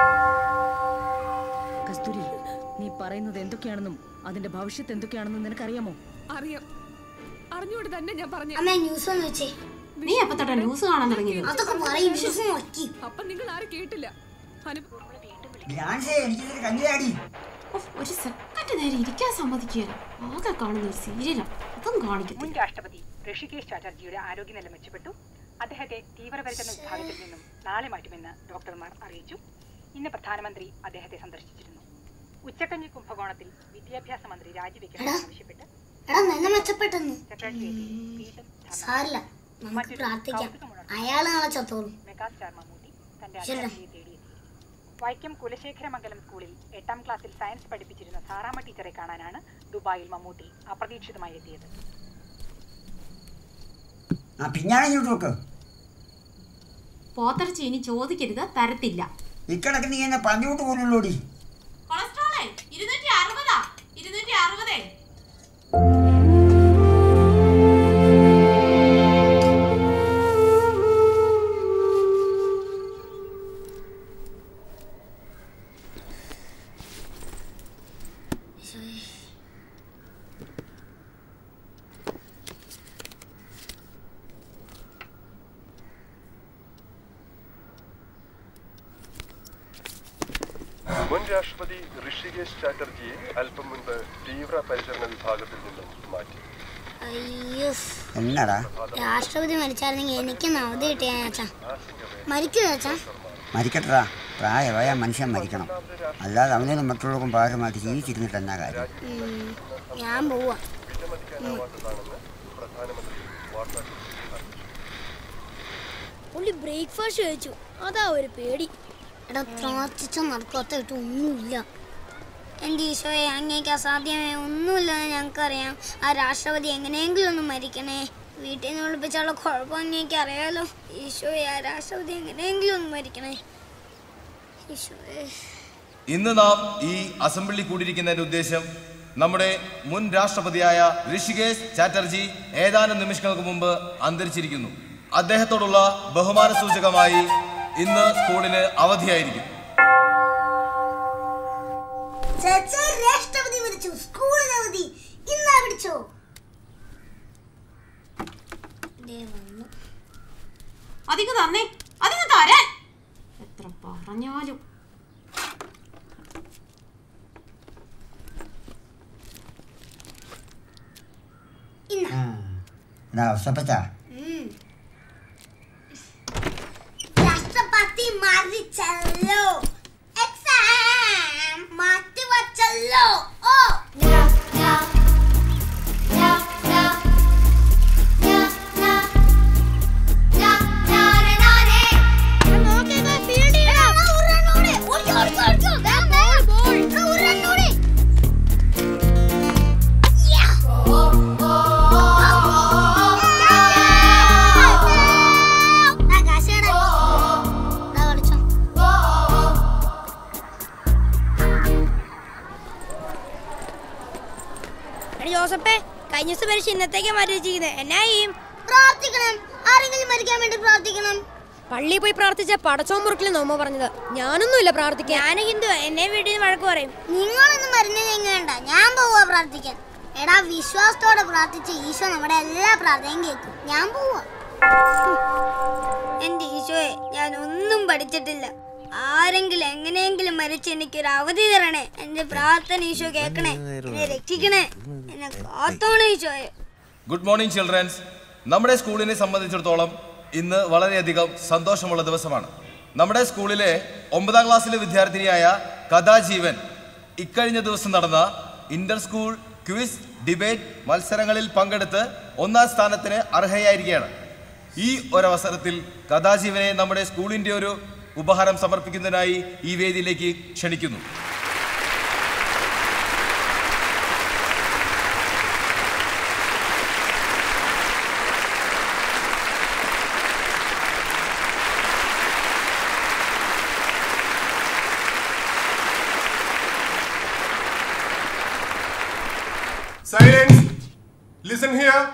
കസ്തൂരി നീ പറയുന്നത് എന്തൊക്കെയാണെന്നും അതിന്റെ ഭവിഷ്യത്ത് എന്തൊക്കെയാണെന്നും നിനക്കറിയാമോ അറിയാം അറിഞ്ഞുകൊണ്ട് തന്നെ ഞാൻ പറഞ്ഞു അമ്മ ന്യൂസ് ഒന്ന് വെച്ചേ നീ എപ്പോ തൊട്ടാ ന്യൂസ് കാണാൻ തുടങ്ങിയത് അതൊക്കെ പറയും വിശ്വസം നോക്കി അപ്പൊ നിങ്ങൾ ആരും കേട്ടില്ല എനിക്കിതൊരു കല്യാടി ഉഫ്, ഒരു സെക്കൻഡ് നേരം ഇരിക്കാൻ സമ്മതിക്കുകയല്ല ആകെ കാണുന്ന ഒരു സീരിയലാണ് അതും മുൻ കാണിക്കത്തില്ല രാഷ്ട്രപതി ഋഷികേശ് ചാറ്റർജിയുടെ ആരോഗ്യനില മെച്ചപ്പെട്ടു അദ്ദേഹത്തെ തീവ്രപരിചരണ വിഭാഗത്തിൽ നിന്നും നാളെ മാറ്റുമെന്ന് ഡോക്ടർമാർ അറിയിച്ചു ഇന്ന് പ്രധാനമന്ത്രി അദ്ദേഹത്തെ സന്ദർശിച്ചിരുന്നു ഉച്ചക്കഞ്ഞി കുംഭകോണത്തിൽ വിദ്യാഭ്യാസ മന്ത്രി രാജിവെക്കണമെന്ന് ആവശ്യപ്പെട്ട് എടാ നല്ല മെച്ചപ്പെട്ടെന്ന് സെക്രട്ടേറിയറ്റിൽ വീണ്ടും ധർണ സാരില്ല നമുക്ക് പ്രാർത്ഥിക്കാം അയാൾ നാളെ ചത്തോളും മെഗാസ്റ്റാർ മമ്മൂട്ടി തന്റെ ശരി. അതിഥിയെ തേടിയെത്തി വൈക്കം കുലശേഖരമംഗലം സ്കൂളിൽ എട്ടാം ക്ലാസ്സിൽ സയൻസ് പഠിപ്പിച്ചിരുന്ന സാറാമ്മ ടീച്ചറെ കാണാനാണ് ദുബായിൽ മമ്മൂട്ടി അപ്രതീക്ഷിതമായി എത്തിയത് ആ പിന്നാണ് ഇങ്ങോട്ട് നോക്ക് പോത്തിറച്ചി ഇനി ചോദിക്കരുത് തരത്തില്ല ഇക്കണക്ക് നീ എന്നെ പറഞ്ഞോട്ട് പോലുള്ളൂടി കൊളസ്ട്രോളേ ഇരുന്നൂറ്റി അറുപതാ ഇരുന്നൂറ്റി അറുപതേ മുൻ രാഷ്ട്രപതി ഋഷികേശ് ചാറ്റർജിയെ അല്പം മുൻപ് തീവ്ര പരിചരണ വിഭാഗത്തിൽ നിന്നും മാറ്റി അയ്യോ എന്നടാ രാഷ്ട്രപതി മരിച്ചായിരുന്നെങ്കിൽ എനിക്ക് അവധി കിട്ടിയാ ചാച്ചാ മരിക്കൂ ചാച്ചാ മരിക്കട്ടടാ പ്രായമായ മനുഷ്യൻ മരിക്കണം അല്ലാതെ അവനൊന്നും മറ്റുള്ളവർക്കും പാകമായിട്ട് ജീവിച്ചിരുന്നിട്ട് എന്നാ കാര്യം ഉം, ഞാൻ പോവാ ഉം. പുള്ളി ബ്രേക്ക്ഫാസ്റ്റ് കഴിച്ചു അതാ ഒരു പേടി എടാ പ്രാർത്ഥിച്ച നടക്കാത്തായിട്ട് ഒന്നുമില്ല എൻ്റെ ഈശോയെ അങ്ങേക്ക് അസാധ്യമേ ഒന്നുമില്ലെന്ന് ഞങ്ങൾക്കറിയാം ആ രാഷ്ട്രപതി എങ്ങനെയെങ്കിലും ഒന്ന് മരിക്കണേ വീട്ടിൽ നിന്ന് വിളിപ്പിച്ചുള്ള കുഴപ്പം അങ്ങേക്ക് അറിയാലോ ഈശോയെ ആ രാഷ്ട്രപതി എങ്ങനെയെങ്കിലും ഒന്ന് മരിക്കണേ ഈശോയെ ഇന്ന് നാം ഈ അസംബ്ലി കൂടിയിരിക്കുന്നതിന്റെ ഉദ്ദേശം നമ്മുടെ മുൻ രാഷ്ട്രപതിയായ ഋഷികേശ് ചാറ്റർജി ഏതാനും നിമിഷങ്ങൾക്ക് മുമ്പ് അന്തരിച്ചിരിക്കുന്നു അദ്ദേഹത്തോടുള്ള ബഹുമാന സൂചകമായി ഇന്ന് സ്കൂളിന് അവധിയായിരിക്കും ചാച്ചാ രാഷ്ട്രപതി മരിച്ചു സ്കൂളിന് അവധി ഇന്നാ പിടിച്ചോ ദേ വന്നു. അതിങ്ങ് തന്നേ അതിങ്ങ് തരാൻ എത്ര പറഞ്ഞാലും ആ എടാ അവസപ്പച്ചാ ഉം. രാഷ്ട്രപതി മരിച്ചല്ലോ ജോസഫേ കഴിഞ്ഞ ദിവസം പരീക്ഷ ഇന്നത്തേക്ക് മാറ്റി വെച്ചിരിക്കുന്നത് എന്നാ ചെയ്യും പ്രാർത്ഥിക്കണം ആരെങ്കിലും മരിക്കാൻ വേണ്ടി പ്രാർത്ഥിക്കണം പള്ളിയിൽ പോയി പ്രാർത്ഥിച്ച പടച്ചോൻ മുറുക്കിലെന്ന് അമ്മ പറഞ്ഞത് ഞാനൊന്നുമില്ല പ്രാർത്ഥിക്കാൻ ഞാൻ ഹിന്ദു എന്നെ വീട്ടിൽ നിന്ന് വഴക്ക് പറയും നിങ്ങളൊന്നും മരുന്ന് നീങ്ങേണ്ട ഞാൻ പോവാ പ്രാർത്ഥിക്കാൻ എടാ വിശ്വാസത്തോടെ പ്രാർത്ഥിച്ച് ഈശോ നമ്മുടെ എല്ലാ പ്രാർത്ഥനയും കേൾക്കും ഞാൻ പോവാ എന്റെ ഈശോയെ ഞാൻ ഒന്നും പഠിച്ചിട്ടില്ല ആരെങ്കിലും എങ്ങനെയെങ്കിലും മരിച്ച് എനിക്കൊരു അവധി തരണേ എന്റെ പ്രാർത്ഥന ഈശോ കേൾക്കണേ എന്നെ രക്ഷിക്കണേ എന്നെ കാത്തോണേ ഈശോയെ ഗുഡ് മോർണിംഗ് ചിൽഡ്രൻസ് നമ്മുടെ സ്കൂളിനെ സംബന്ധിച്ചിടത്തോളം ഇന്ന് വളരെയധികം സന്തോഷമുള്ള ദിവസമാണ് നമ്മുടെ സ്കൂളിലെ ഒമ്പതാം ക്ലാസ്സിലെ വിദ്യാർത്ഥിനിയായ കഥാജീവൻ ഇക്കഴിഞ്ഞ ദിവസം നടന്ന ഇന്റർ സ്കൂൾ ക്വിസ് ഡിബേറ്റ് മത്സരങ്ങളിൽ പങ്കെടുത്ത് ഒന്നാം സ്ഥാനത്തിന് അർഹയായിരിക്കുകയാണ് ഈ ഒരവസരത്തിൽ കഥാജീവനെ നമ്മുടെ സ്കൂളിൻ്റെ ഒരു ഉപഹാരം സമർപ്പിക്കുന്നതിനായി ഈ വേദിയിലേക്ക് ക്ഷണിക്കുന്നു Silence. Listen here.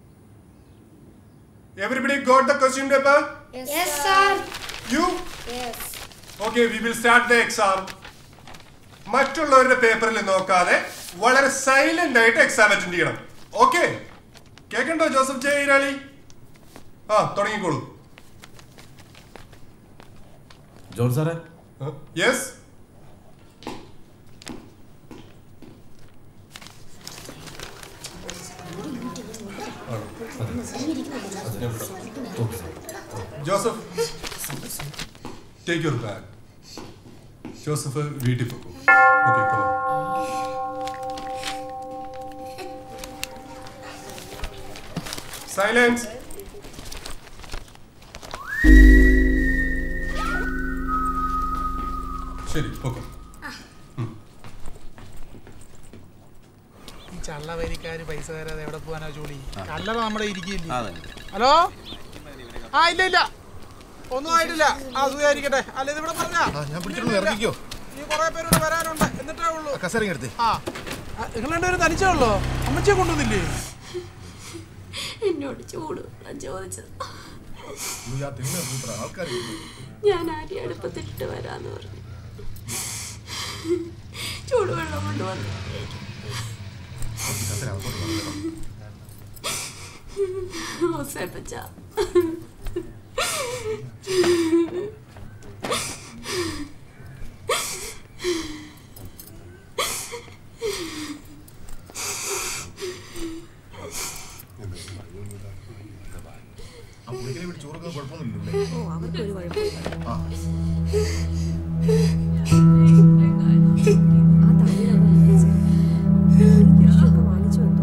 Everybody got the question paper? Yes, sir. You? Yes. Okay, we will start the exam. മറ്റുള്ളവരുടെ പേപ്പറിൽ നോക്കാതെ വളരെ സൈലന്റ് ആയിട്ട് എക്സാം അറ്റൻഡ് ചെയ്യണം ഓക്കെ കേക്കണ്ടോ ജോസഫ് ജെ ഇരാളി ആ തുടങ്ങിക്കോളൂ ജോൺ സാറേ yes Joseph take your bag Joseph വീട്ടിൽ പോകും ഓക്കെ കോ സൈലൻസ് ശരി ഓക്കെ ഈ ചള്ളവരിക്കാര് പൈസ തരാതെ എവിടെ പോകാനാ ജോലി കല്ലറ നമ്മുടെ ഇരിക്കില്ലേ അതെ. ഹലോ ആ ഇല്ല ഇല്ല ഒന്നും ആയിട്ടില്ല ആ സുഖായിരിക്കട്ടെ അല്ല ഇതിവിടെ പറഞ്ഞാ ഞാൻ പിടിച്ചിട്ട് ഇറങ്ങിക്കോ ഈ കുറെ പേരോട് വരാനുണ്ട് എന്നിട്ടേ ഉള്ളൂ കസേരങ്ങ് എടുത്തേ ആ നിങ്ങൾ രണ്ടുപേരും തനിച്ചേ ഉള്ളോ അമ്മച്ചിയെ കൊണ്ടുവന്നില്ലേ എന്നോട് ചൂട് വെള്ളം ചോദിച്ചത് ആൾക്കാർ ഞാൻ അരി അടുപ്പത്തിട്ട് വരാന്ന് പറഞ്ഞു ചൂടുവെള്ളം കൊണ്ടുവന്നു ഔസേപ്പച്ച ആ പുള്ളിക്കനെ വിട്ട് ചോറൊക്കെ കുഴപ്പമൊന്നുമില്ലല്ലേ ഓ അവർക്കൊരു കുഴപ്പമില്ല ആ വാങ്ങിച്ചു വന്നു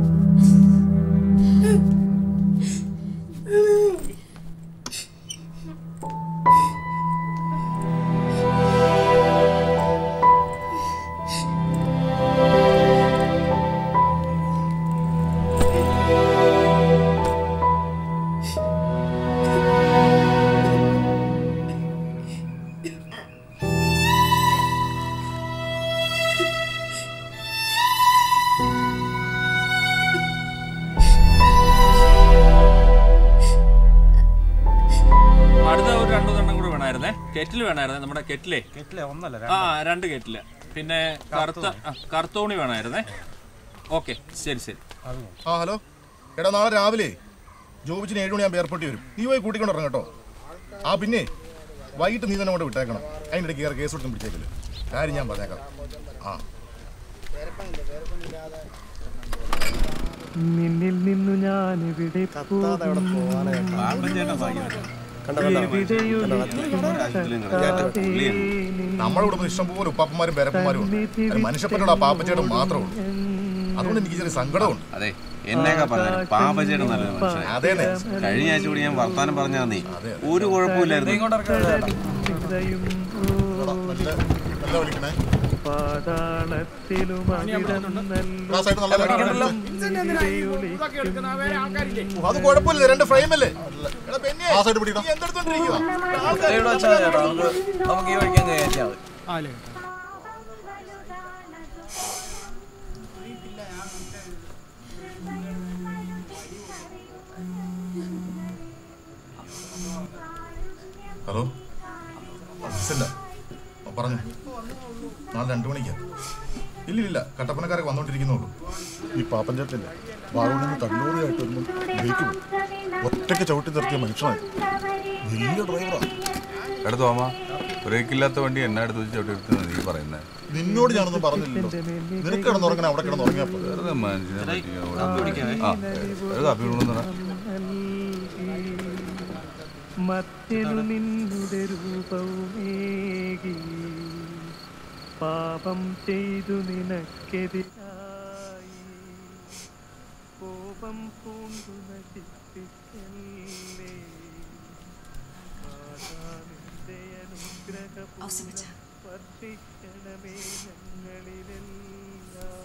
അടുത്ത ഒരു രണ്ടു തെണ്ണം കൂടെ വേണമായിരുന്നേ കെറ്റിൽ വേണമായിരുന്നേ നമ്മുടെ കെറ്റിലേ കെറ്റിലെ ഒന്നല്ല ആ രണ്ട് കെറ്റില് പിന്നെ കറുത്ത ആ, കറുത്തോണി വേണമായിരുന്നേ ഓക്കെ ശരി ശരി ആ ഹലോ എടാ നാളെ രാവിലെ ജോബിച്ചിന് ഏഴ് മണിയാകുമ്പോൾ എയർപോർട്ടിൽ വരും നീ പോയി കൂട്ടിക്കൊണ്ട് ഇറങ്ങും കേട്ടോ ആ പിന്നെ വൈകിട്ട് നീ തന്നെ കൊണ്ട് വിട്ടേക്കണം അതിൻ്റെ ഇടയ്ക്ക് കയറി കേസ് കൊടുത്തും പിടിച്ചേക്കില്ല കാര്യം ഞാൻ പറഞ്ഞേക്കാം ആ നിന്നിൽ നിന്നു ഞാൻ ഇവിടെ നമ്മുടെ കുടുംബം ഇഷ്ടംപോലെ ഉപ്പാപ്പന്മാരും പേരപ്പന്മാരും ഉണ്ട് മനുഷ്യപ്പനോട് ആ പാപ്പച്ചേട്ടൻ മാത്രമേ ഉള്ളൂ അതുകൊണ്ട് എനിക്ക് ചെറിയ സങ്കടമുണ്ട് അതെ എന്നെയൊക്കെ പറഞ്ഞാലും പാപ്പച്ചേട്ടൻ നല്ലൊരു മനുഷ്യനാ. അതേന്നെ. കഴിഞ്ഞ ആഴ്ച കൂടി ഞാൻ വർത്താനം പറഞ്ഞാ നീ ഒരു കുഴപ്പമില്ലായിരുന്നു നല്ല വിളിക്കണേ പാതാളത്തിലും അത് കുഴപ്പമില്ല രണ്ട് ഫ്രെയിം അല്ലേ ആ സൈഡ് പിടിക്കണം നമുക്ക് ഈ വഴിക്കാൻ കയറ്റിയാൽ മതി ഹലോ അസിസ്റ്റന്റാ പറഞ്ഞു നാളെ രണ്ടു മണിക്കാ ഇല്ല ഇല്ല കട്ടപ്പനക്കാരൊക്കെ വന്നോണ്ടിരിക്കുന്നുള്ളൂ ഈ പാപ്പൻ ചേട്ടല്ലേ വാഴൂരിൽ നിന്ന് തള്ളൂറിയായിട്ട് വരുമ്പോൾ ബ്രേക്ക് പോയി. ഒറ്റയ്ക്ക് ചവിട്ടി നിർത്തിയ മനുഷ്യനായി വലിയ ഡ്രൈവറാ എടാ തോമ ബ്രേക്ക് ഇല്ലാത്ത വണ്ടി എന്നെ അടുത്ത് വെച്ച് ചവിട്ടി എടുത്തെന്ന് നീ പറയുന്നത് നിന്നോട് ഞാനൊന്നും പറഞ്ഞില്ലല്ലോ നിനക്ക് കിടന്നുറങ്ങണ അവിടെ കിടന്നുറങ്ങിയപ്പോ വെറുതെ മനുഷ്യനെ പറ്റിക്കാൻ ആ ഒരു കാപ്പി കൊണ്ടുവന്നടാ മറ്റൊരു നിന്നുടെ രൂപവുമേകി പാപം ചെയ്തു നിനക്കെതിരായി കോപം പൂണ്ടു നശിപ്പിക്കല്ലേ മാതാവിന്റെ അനുഗ്രഹം വർദ്ധിക്കണമേ ഞങ്ങളിലെല്ലാം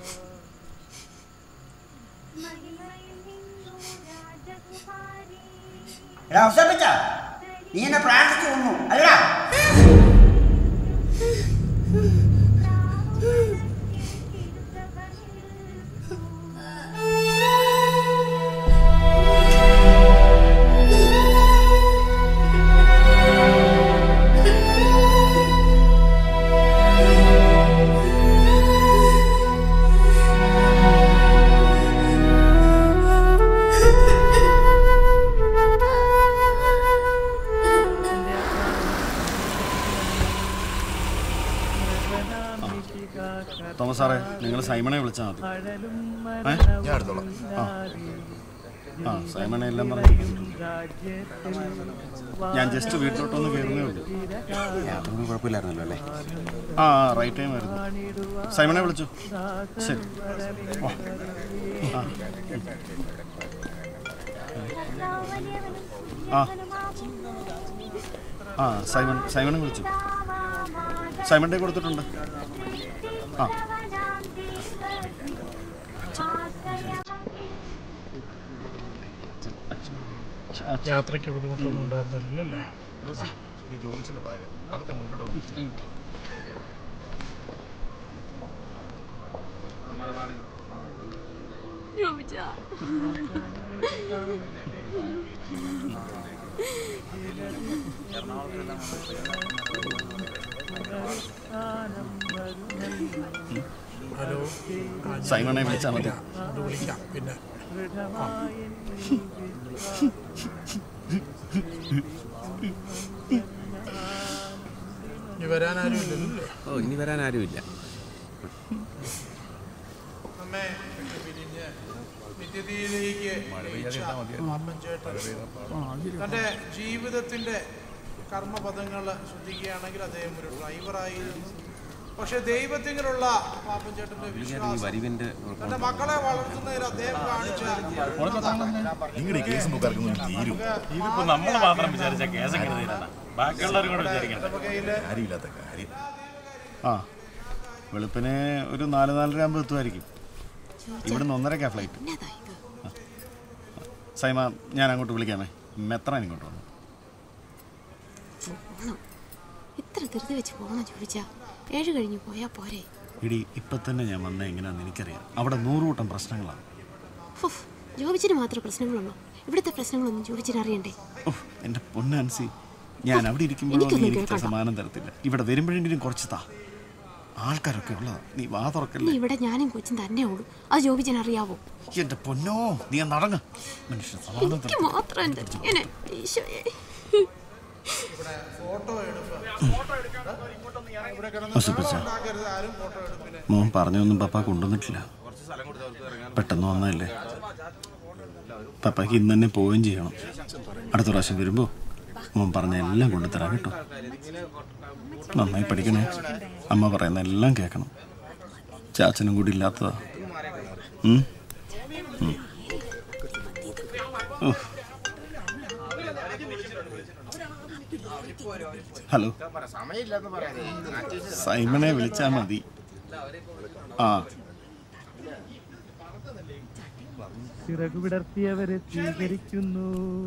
എടാ അവസരപ്പിച്ച നീ എന്നെ പ്രാർത്ഥിച്ചു കൊന്നു അല്ലടാ തോമസ് സാറേ നിങ്ങൾ സൈമണെ വിളിച്ചാൽ മതി ഏ? ഞാൻ എടുത്തോളാം ആ ആ സൈമണെ എല്ലാം പറഞ്ഞു ഞാൻ ജസ്റ്റ് വീട്ടിലോട്ടൊന്ന് കയറുന്നേ ഉള്ളൂ യാതൊന്നും കുഴപ്പമില്ലായിരുന്നല്ലോ അല്ലേ ആ ആ റൈറ്റ് ടൈം ആയിരുന്നു സൈമണെ വിളിച്ചു ശരി വാ. ആ ആ ആ സൈമൺ സൈമണെ വിളിച്ചു സൈമൺ ഡേ കൊടുത്തിട്ടുണ്ട് ആ യാത്രയ്ക്ക് ബുദ്ധിമുട്ടൊന്നും ഉണ്ടായിരുന്നില്ലല്ലേ ഈ ജോലിസിന്റെ ഭാര്യ അതൊക്കെ മുന്നോട്ട് ഹലോ ആ, ഞാൻ സൈമണെ വിളിച്ചാൽ മതി അത് വിളിക്കാം പിന്നെ ആ. ഇനി വരാൻ ആരും ഇല്ലല്ലോ ഓ ഇനി വരാൻ ആരുമില്ല നമ്മെ പിരിഞ്ഞ് നിത്യതയിലേക്ക് നയിച്ച പാപ്പൻ ചേട്ടൻ തൻ്റെ ജീവിതത്തിൻ്റെ കർമ്മപദങ്ങൾ ശ്രദ്ധിക്കുകയാണെങ്കിൽ അദ്ദേഹം ഒരു ഡ്രൈവറായിരുന്നു പക്ഷെ ദൈവത്തിലുള്ള പാപ്പൻ ചേട്ടന്റെ ഈ വിശ്വാസം വരിവിന്റെ തന്റെ മക്കളെ വളർത്തുന്നതിൽ അദ്ദേഹം കാണിച്ച നിങ്ങളുടെ ഈ കേസും നോക്കാർക്കൊന്നും തീരും ഇതിപ്പോ നമ്മൾ മാത്രം വിചാരിച്ച കേസ് എങ്ങനെ തീരാനാ ബാക്കിയുള്ളവരും കൂടെ വിചാരിക്കണ്ട കാര്യമില്ലാത്ത കാര്യം ആ വെളുപ്പിനെ ഒരു നാല് നാലര ആകുമ്പോൾ എത്തുമായിരിക്കും ഇവിടുന്ന് ഒന്നരക്കാ ഫ്ലൈറ്റ് സൈമ ഞാൻ അങ്ങോട്ട് വിളിക്കാമേ മെത്രാൻ ഇങ്ങോട്ട് വന്നു പോണം ഇത്ര ധൃതി വെച്ച് പോകണം ചോദിച്ചാ ഏഴ് കഴിഞ്ഞ് പോയാ പോരെ ഇടി ഇപ്പം തന്നെ ഞാൻ വന്ന എങ്ങനെയാണെന്ന് എനിക്കറിയാം അവിടെ നൂറുകൂട്ടം പ്രശ്നങ്ങളാണ് ഫുഫ്, ജോബിച്ചിന് മാത്രം പ്രശ്നങ്ങളുള്ളൂ ഇവിടുത്തെ പ്രശ്നങ്ങളൊന്നും ജോബിച്ചിന് അറിയണ്ടേ ഉഫ്, എൻ്റെ പൊന്നാൻസി ഞാൻ അവിടെ ഇരിക്കുമ്പോഴോ നീ എനിക്കൊന്നും എനിക്ക് കേൾക്കണ്ട. സമാനം തരത്തില്ല ഇവിടെ വരുമ്പോഴെങ്കിലും കുറച്ച് താ ആൾക്കാരൊക്കെ ഉള്ളതാ നീ വാ ഇനി തുറക്കല്ലേ ഇവിടെ ഞാനും കൊച്ചും തന്നെ ഉള്ളൂ അത് ജോബിച്ചിന് അറിയാവോ എൻ്റെ പൊന്നോ നീ നടങ്ങ മനുഷ്യൻ സമാനം എനിക്ക് തരത്തില്ല മാത്രം എന്താ ഇങ്ങനെ ഈശോയെ ഫോട്ടോ എടുപ്പ് വസുപ്പച്ച മോൻ പറഞ്ഞൊന്നും പപ്പ കൊണ്ടുവന്നിട്ടില്ല പെട്ടെന്ന് വന്നതല്ലേ പപ്പയ്ക്ക് ഇന്ന് തന്നെ പോവുകയും ചെയ്യണം അടുത്ത പ്രാവശ്യം വരുമ്പോൾ മോൻ പറഞ്ഞ എല്ലാം കൊണ്ടുതരാം കേട്ടോ നന്നായി പഠിക്കണേ അമ്മ പറയുന്ന എല്ലാം കേൾക്കണം ചാച്ചനും കൂടി ഇല്ലാത്തതാ ഉം? ഉം. ഉഫ്. ഹലോ സൈമനെ വിളിച്ചാ മതി ആ ചിറകു വിടർത്തിയവരെ സ്വീകരിക്കുന്നു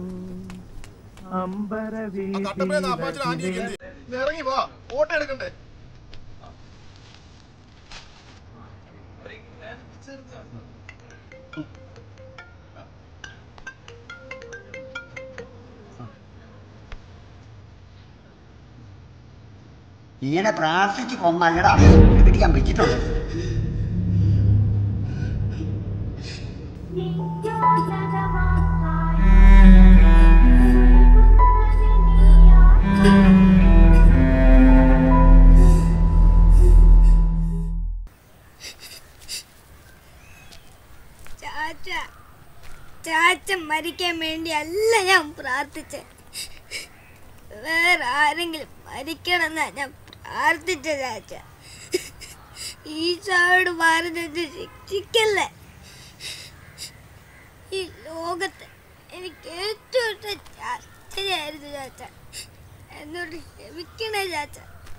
അമ്പരവേദി ഇറങ്ങി വാ ഓട്ടോ എടുക്കണ്ടേ ഇങ്ങനെ പ്രാർത്ഥിച്ച് കൊന്നല്ലടാ പിടിക്കാൻ വെച്ചിട്ടുണ്ട് ചാച്ച ചാച്ച മരിക്കാൻ വേണ്ടി അല്ല ഞാൻ പ്രാർത്ഥിച്ച വേറെ ആരെങ്കിലും മരിക്കണമെന്നാ ഞാൻ പ്രാർത്ഥിച്ച ചാച്ച ഈശോയോട് പറഞ്ഞത് ശിക്ഷിക്കല്ലേ ഈ ലോകത്ത് എനിക്ക് ഏറ്റവും ഇഷ്ടം ചാച്ചയായിരുന്നു ചാച്ച എന്നോട് ക്ഷമിക്കണേ ചാച്ച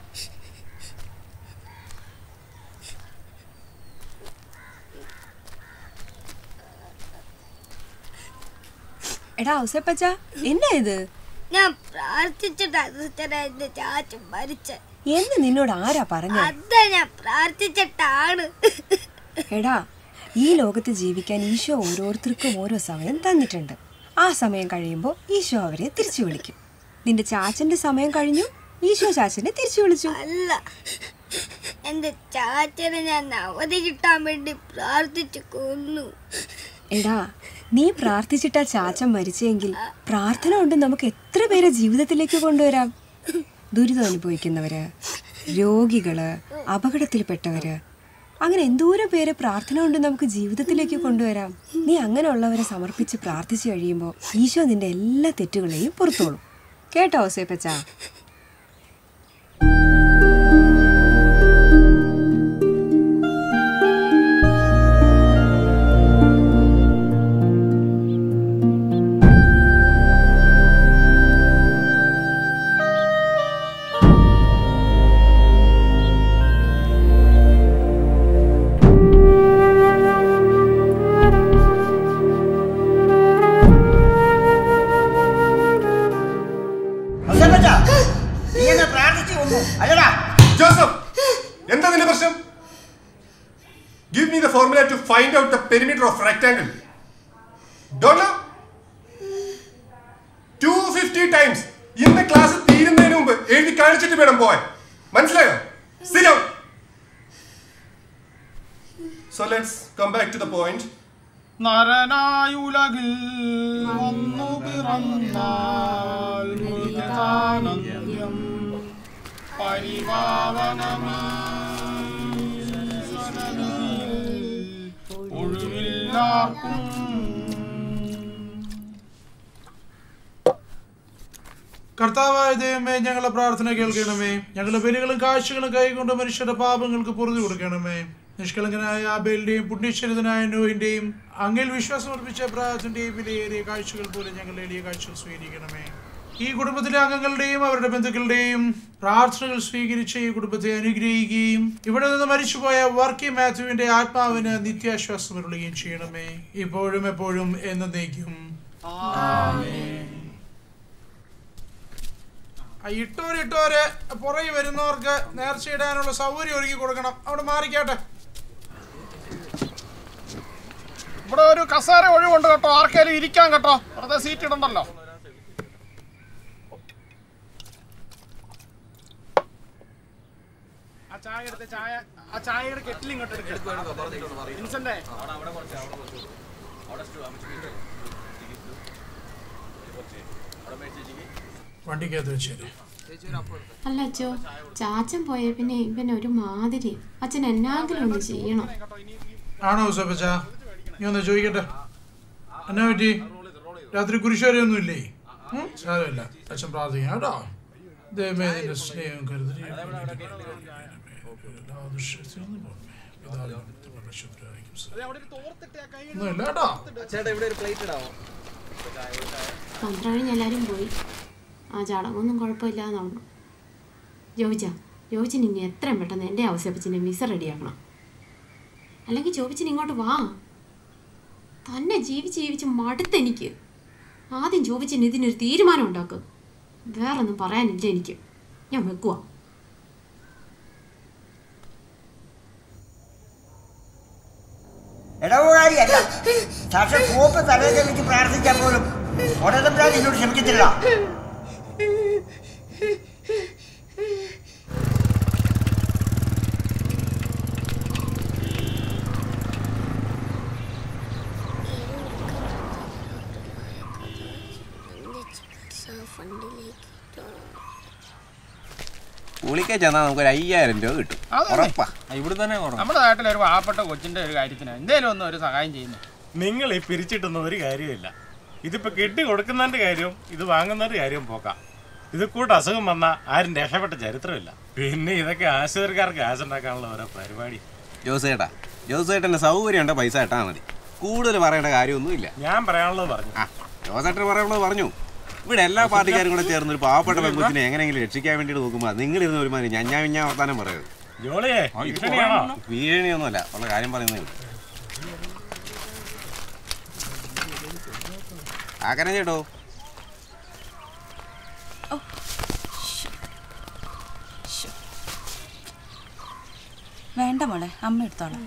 എടാ ഔസേപ്പച്ച എന്നാ ഇത് ഞാൻ പ്രാർത്ഥിച്ചിട്ടാ സിസ്റ്ററെ എന്റെ ചാച്ച മരിച്ച എന്ന് നിന്നോട് ആരാ പറഞ്ഞ അതാ ഞാൻ പ്രാർത്ഥിച്ചിട്ടാണ് എടാ ഈ ലോകത്ത് ജീവിക്കാൻ ഈശോ ഓരോരുത്തർക്കും ഓരോ സമയം തന്നിട്ടുണ്ട് ആ സമയം കഴിയുമ്പോൾ ഈശോ അവരെ തിരിച്ചു വിളിക്കും നിന്റെ ചാച്ചന്റെ സമയം കഴിഞ്ഞു ഈശോ ചാച്ചനെ തിരിച്ചു വിളിച്ചു അല്ല എന്റെ ചാച്ചനെ ഞാൻ അവധി കിട്ടാൻ വേണ്ടി പ്രാർത്ഥിച്ചു കൊന്നു എടാ നീ പ്രാർത്ഥിച്ചിട്ടാ ചാച്ചൻ മരിച്ചെങ്കിൽ പ്രാർത്ഥന കൊണ്ട് നമുക്ക് എത്ര പേരെ ജീവിതത്തിലേക്ക് കൊണ്ടുവരാം ദുരിതം അനുഭവിക്കുന്നവര് രോഗികള് അപകടത്തിൽപ്പെട്ടവര് അങ്ങനെ എന്തോരം പേരെ പ്രാർത്ഥന കൊണ്ട് നമുക്ക് ജീവിതത്തിലേക്ക് കൊണ്ടുവരാം നീ അങ്ങനെയുള്ളവരെ സമർപ്പിച്ച് പ്രാർത്ഥിച്ചു കഴിയുമ്പോൾ ഈശോ നിന്റെ എല്ലാ തെറ്റുകളെയും പുറത്തോളും കേട്ടോ ഔസേപ്പച്ച ഔസേപ്പച്ചാ, നീ എന്നെ പ്രാർത്ഥിച്ചു കൊന്നു അല്ലടാ ജോസഫ് എന്താ നിന്റെ പ്രശ്നം give me the formula to find out the perimeter of rectangle don't two fifty times ഇന്ന് ക്ലാസ് തീരുന്നതിന് മുമ്പ് എഴുതി കാണിച്ചിട്ട് വേണം പോവാൻ മനസ്സിലായോ സ്ഥിരം so let's come back to the point നരനായുലകിൽ വന്നു പിറന്നാൽ മൃതാനന്ദ്യം പരിപാവനമീ ഒഴിവില്ലാർക്കും കർത്താവായ ദൈവമേ ഞങ്ങളുടെ പ്രാർത്ഥന കേൾക്കണമേ ഞങ്ങളുടെ ബലികളും കാഴ്ചകളും കൈകൊണ്ട് മനുഷ്യരുടെ പാപങ്ങൾക്ക് പൊറുതി കൊടുക്കണമേ നിഷ്കളങ്കനായ ആബേലിന്റെയും പുണ്യശ്വരിതനായ നോഹിന്റെയും അങ്ങിൽ വിശ്വാസം അർപ്പിച്ച പ്രാർത്ഥനയുടെയും വിലയേറിയ കാഴ്ചകൾ പോലെ ഞങ്ങളുടെ എളിയ കാഴ്ചകൾ സ്വീകരിക്കണമേ ഈ കുടുംബത്തിലെ അംഗങ്ങളുടെയും അവരുടെ ബന്ധുക്കളുടെയും പ്രാർത്ഥനകൾ സ്വീകരിച്ച് ഈ കുടുംബത്തെ അനുഗ്രഹിക്കുകയും ഇവിടെ നിന്ന് മരിച്ചുപോയ വർക്കി മാത്യുവിന്റെ ആത്മാവിന് നിത്യാശ്വാസം അരുളുകയും ചെയ്യണമേ ഇപ്പോഴും എപ്പോഴും എന്നേക്കും ആമേൻ ആ ഇട്ടോര് ഇട്ടോര് പുറകെ വരുന്നവർക്ക് നേർച്ചയിടാനുള്ള സൗകര്യം ഒരുക്കി കൊടുക്കണം അവിടെ മാറിക്കാട്ടെ ഇവിടെ ഒരു കസേര ഒഴിവുണ്ട് കേട്ടോ ആർക്കേലും ഇരിക്കാൻ കേട്ടോ വെറുതെ സീറ്റ് ഇടണ്ടല്ലോ ആ ചായ എടുത്ത് ചായ ആ ചായയുടെ കെറ്റിൽ ഇങ്ങോട്ട് എടുക്കുക ഇൻസെന്റേ വണ്ടിക്കകത്ത് വെച്ചേര് അല്ല അച്ഛോ ചാച്ചൻ പോയ പിന്നെ ഇവൻ ഒരു മാതിരി അച്ഛൻ എന്നാങ്കിലും ഒന്ന് ചെയ്യണം ആണോ ഉസപ്പച്ച നീ ഒന്ന് ചോദിക്കട്ടെ എന്നാ പറ്റി രാത്രി കുരിശുവരെയൊന്നും ഇല്ലേ ഉം? സാരമില്ല അച്ഛൻ പ്രാർത്ഥിക്കാം കേട്ടോ ദൈവമേ നിന്റെ സ്നേഹം കരുതൽ ഒന്നുമില്ല കേട്ടോ ചേട്ടാ ഇവിടെ ഒരു പ്ലേറ്റ് ഇടാവോ പന്ത്രണ്ട് കഴിഞ്ഞ് എല്ലാവരും പോയി ആ ചടങ്ങൊന്നും കുഴപ്പമില്ലാന്ന് പറഞ്ഞു ജോബിച്ച ജോബിച്ചിന് ഇനി എത്രയും പെട്ടെന്ന് എൻ്റെ അവസരപ്പിച്ചിൻ്റെ വിസ റെഡിയാക്കണം അല്ലെങ്കിൽ ജോബിച്ചിന് ഇങ്ങോട്ട് വാ തന്നെ ജീവിച്ച് ജീവിച്ച് മടുത്തെനിക്ക് ആദ്യം ജോബിച്ചിന് ഇതിനൊരു തീരുമാനം ഉണ്ടാക്കുക വേറൊന്നും പറയാനില്ല എനിക്ക് ഞാൻ വെക്കുവാ ഇടവുകാരിയല്ല സാക്ഷാ കോപ്പ് തലയിൽ വെച്ച് പ്രാർത്ഥിച്ചാൽ പോലും ഉടനെ നിന്നോട് ക്ഷമിക്കത്തില്ല ഒരിക്കൽ ചെന്നാൽ നമുക്ക് ഒരു അയ്യായിരം രൂപ കിട്ടും ഉറപ്പാ ഇവിടെ തന്നെ നമ്മുടെ നാട്ടിലെ ഒരു പാവപ്പെട്ട കൊച്ചിന്റെ ഒരു കാര്യത്തിന് എന്തേലും ഒന്ന് ഒരു സഹായം ചെയ്യുന്നു നിങ്ങൾ ഈ പിരിച്ചിട്ടൊന്നും ഒരു കാര്യമില്ല ഇതിപ്പോ കെട്ടി കൊടുക്കുന്നതിന്റെ കാര്യവും ഇത് വാങ്ങുന്നതിന്റെ കാര്യവും പോക്കാം ഇത് കൂട്ട് അസുഖം വന്നാൽ ആരും രക്ഷപ്പെട്ട ചരിത്രമില്ല പിന്നെ ഇതൊക്കെ ആശുപത്രിക്കാർക്ക് കാശുണ്ടാക്കാനുള്ള ഓരോ പരിപാടി ജോസ് ചേട്ടാ ജോസ് ചേട്ടൻ്റെ സൗകര്യം ഉണ്ട് പൈസ ഇട്ടാൽ മതി കൂടുതൽ പറയേണ്ട കാര്യമൊന്നുമില്ല ഞാൻ പറയാനുള്ളത് പറഞ്ഞു ആ ജോസ് ചേട്ടൻ പറയാനുള്ളത് പറഞ്ഞു ഇവിടെ എല്ലാ പാർട്ടിക്കാരും കൂടെ ചേർന്ന് ഒരു പാവപ്പെട്ട പെൺകുച്ചിനെ എങ്ങനെയെങ്കിലും രക്ഷിക്കാൻ വേണ്ടിയിട്ട് നോക്കുമ്പോൾ നിങ്ങൾ ഇരുന്ന് ഒരുമാതിരി ഞഞ്ഞാ വിഞ്ഞാ വർത്താനം പറയരുത് ജോളിയേ ഭീഷണിയാണോ ഭീഷണിയൊന്നുമല്ല ഉള്ള കാര്യം പറയുന്നേ ഉള്ളൂ ആക്കനെ ചേട്ടോ വേണ്ട മോളെ അമ്മ എടുത്തോളാം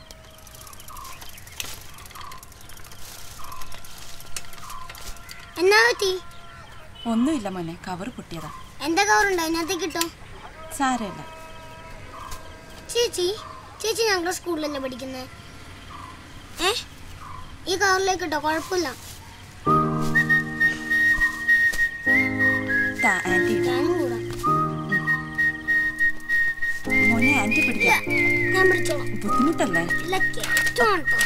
എന്നാ പറ്റി ഒന്നുമില്ല മോനെ കവർ പൊട്ടിയതാ എന്താ കവറുണ്ടോ അതിനകത്തേക്ക് കിട്ടോ സാരമില്ല ചേച്ചി ചേച്ചി ഞങ്ങളുടെ സ്കൂളിലല്ലേ പഠിക്കുന്നത് ഏ ഈ കവറിലേക്ക് ഇട്ടോ കുഴപ്പമില്ല താ ആന്റി ഇട്. ഞാനും കൂടാ മോനെ ആന്റി പിടിക്കാം ഞാൻ പിടിച്ചോളാം ബുദ്ധിമുട്ടല്ലേ ഇല്ല കേറ്റമാണ് ട്ടോ.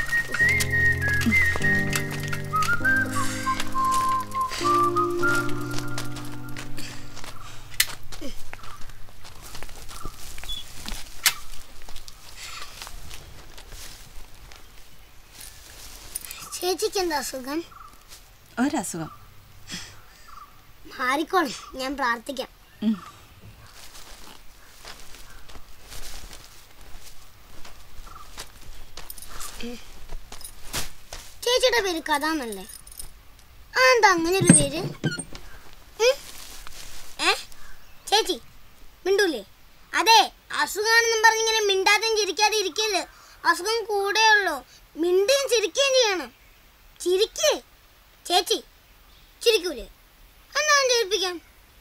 ചേച്ചിക്ക് എന്താ അസുഖം ഒരസുഖം മാറിക്കോളും ഞാൻ പ്രാർത്ഥിക്കാം ഉം. ചേച്ചിയുടെ പേര് കഥ എന്നല്ലേ ആ എന്താ അങ്ങനെ ഒരു പേര് ഉം? ഏ ചേച്ചി മിണ്ടൂലേ അതെ അസുഖമാണെന്നും പറഞ്ഞിങ്ങനെ മിണ്ടാതെയും ചിരിക്കാതെ ഇരിക്കരുത് അസുഖം കൂടെ ഉള്ളൂ മിണ്ടുകയും ചിരിക്കുകയും ചെയ്യണം ചിരിക്കേ ചേച്ചി ചിരിക്കൂലേ എന്നാ ഞാൻ ചിരിപ്പിക്കാം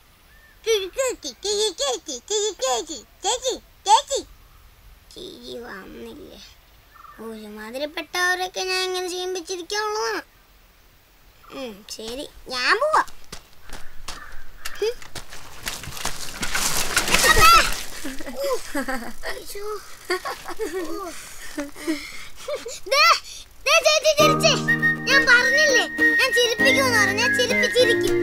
ചിരി വന്നില്ലേ ഒരുമാതിരിപ്പെട്ടവരൊക്കെ ഞാൻ ഇങ്ങനെ ചെയ്യുമ്പോൾ ചിരിക്കാനുള്ളതാണ് ഉം, ശരി ഞാൻ പോവാ ഉം. അയ്യോ. ദേ, ദേ ചേച്ചി ചിരിച്ചേ. ഞാൻ പറഞ്ഞില്ലേ ഞാൻ ചിരിപ്പിക്കുമെന്ന് പറഞ്ഞു ഞാൻ ചിരിപ്പിച്ചിരിക്കും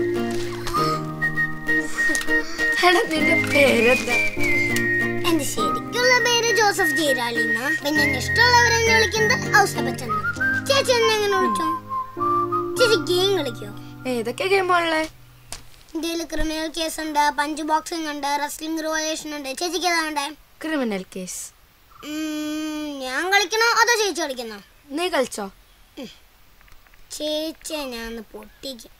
നിന്റെ പേരെന്താ എന്റെ ശരിക്കുള്ള പേര് ജോസഫ് ജീരാളി എന്നാ പിന്നെ എന്നെ ഇഷ്ടമുള്ളവരെന്നെ വിളിക്കുന്നത് ഔസബച്ചൻ ചേച്ചി എന്നെ എങ്ങനെ വിളിച്ചോ ചേച്ചി ഗെയിം കളിക്കോ ഏതൊക്കെ ഗെയിമുള്ളേ ഇന്ത്യയിൽ ക്രിമിനൽ കേസ് ഉണ്ട് പഞ്ച് ബോക്സിംഗ് ഉണ്ട് റെസ്ലിംഗ് റിവോലേഷൻ ഉണ്ട് ചേച്ചിക്ക് ഏതാ വേണ്ടേ ക്രിമിനൽ കേസ് ഉം, ഞാൻ കളിക്കണോ അതോ ചേച്ചി കളിക്കണോ നീ കളിച്ചോ ചേച്ചിയെ ഞാൻ ഒന്ന് പൊട്ടിക്കും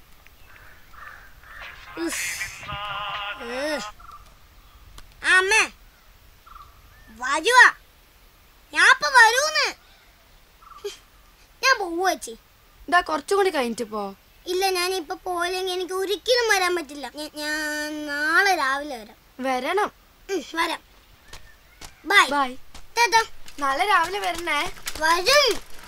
ഉഫ്. ഏഹ്. ആ, അമ്മേ വരുവാ ഞാൻ ഇപ്പൊ വരൂന്ന് ഞാൻ പോവുക ചേച്ചി ഇതാ കുറച്ചും കൂടി കഴിഞ്ഞിട്ട് പോ ഇല്ല ഞാൻ ഇപ്പൊ പോയില്ലെങ്കിൽ എനിക്ക് ഒരിക്കലും വരാൻ പറ്റില്ല ഞ- ഞാൻ നാളെ രാവിലെ വരാം വരണം ഉം, വരാം ബൈ ബൈ ടാറ്റാ നാളെ രാവിലെ വരണേ വരും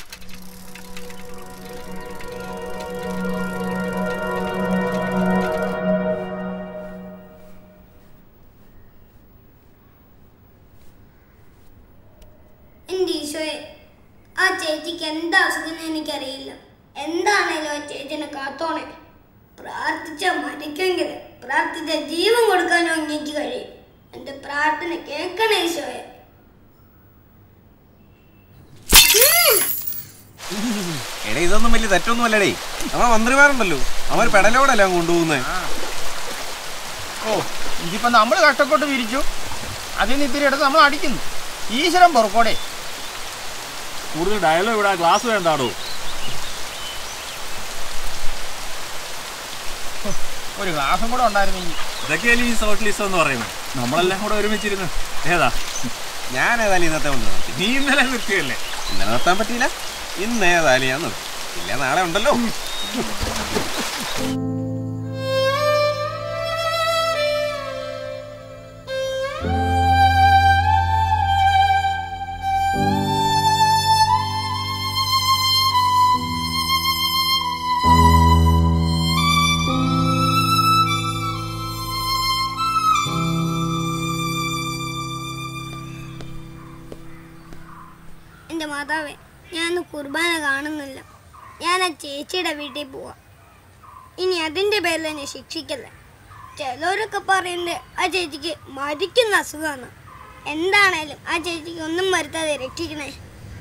എന്റെ ഈശോയെ ആ ചേച്ചിക്ക് എന്താ അസുഖം എനിക്കറിയില്ല എന്താണേലും ആ ചേച്ചിനെ കാത്തോണേ പ്രാർത്ഥിച്ച മരിക്കെങ്കിൽ പ്രാർത്ഥിച്ച ജീവൻ കൊടുക്കാനോ അങ്ങേക്ക് കഴിയും എന്റെ പ്രാർത്ഥന കേൾക്കണേ ഈശോയെ എടേ ഇതൊന്നും വലിയ തെറ്റൊന്നും അല്ലടേ നമ്മളെ മന്ത്രിമാരുണ്ടല്ലോ അവർ പെടലോടല്ല കൊണ്ടുപോകുന്നത് ഓ ഇതിപ്പോ നമ്മൾ കഷ്ടപ്പെട്ട് വിരിച്ചു അതിൽ നിന്ന് ഇത്തിരി എടുത്ത് നമ്മൾ അടിക്കുന്നു ഈശ്വരൻ പൊറക്കോടെ കൂടുതൽ ഡയലോഗ് ഇവിടെ ഗ്ലാസ് വേണ്ടാടോ ഒരു ഗ്ലാസും കൂടെ ഉണ്ടായിരുന്നെങ്കിൽ ഇതൊക്കെയല്ലേ ഈ ഷോർട്ട് ലിസ്റ്റ് എന്ന് പറയുന്നത് നമ്മളെല്ലാം കൂടെ ഒരുമിച്ചിരുന്ന് ഏതാ ഞാൻ ഏതായാലും ഇന്നത്തെ കൊണ്ട് നിർത്തി നീ ഇന്നലെ നിർത്തിയല്ലേ ഇന്നലെ നിർത്താൻ പറ്റിയില്ല ഇന്ന് ഏതായാലും ഞാൻ നിർത്തി ഇല്ല നാളെ ഉണ്ടല്ലോ എൻ്റെ മാതാവേ ഞാൻ കുർബാന കാണുന്നില്ല ഞാൻ ആ ചേച്ചിയുടെ വീട്ടിൽ പോവാം ഇനി അതിൻ്റെ പേരിൽ എന്നെ ശിക്ഷിക്കല്ലേ ചിലരൊക്കെ പറയുന്നത് ആ ചേച്ചിക്ക് മരിക്കുന്ന അസുഖമാണ് എന്താണേലും ആ ചേച്ചിക്ക് ഒന്നും വരുത്താതെ രക്ഷിക്കണേ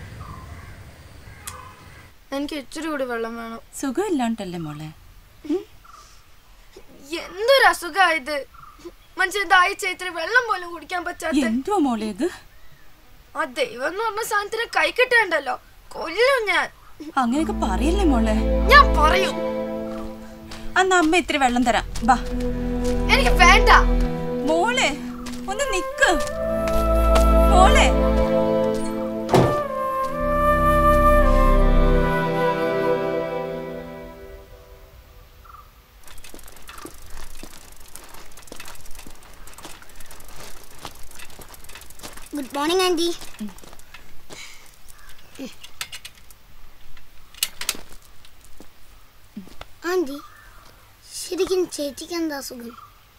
എനിക്ക് ഇച്ചിരി കൂടി വെള്ളം വേണം സുഖമില്ലാണ്ടല്ലേ മോളെ എന്തൊരു അസുഖമായത് മനുഷ്യൻ ദാഹിച്ച ഇത്തിരി വെള്ളം പോലും കുടിക്കാൻ പറ്റാത്ത എന്തുവാ മോളെ ഇത് ആ ദൈവം എന്ന് പറഞ്ഞ സാധനത്തിന് കൈ കിട്ടേണ്ടല്ലോ കൊല്ലും ഞാൻ അങ്ങനെയൊക്കെ പറയല്ലേ മോളെ ഞാൻ പറയും അന്ന് അമ്മ ഇത്തിരി വെള്ളം തരാം ബാ എനിക്ക് വേണ്ട മോളെ ഒന്ന് നിക്ക് മോളെ ഗുഡ് മോർണിംഗ് ആൻറ്റി ആൻറ്റി ശരിക്കും ചേച്ചിക്ക് എന്താ അസുഖം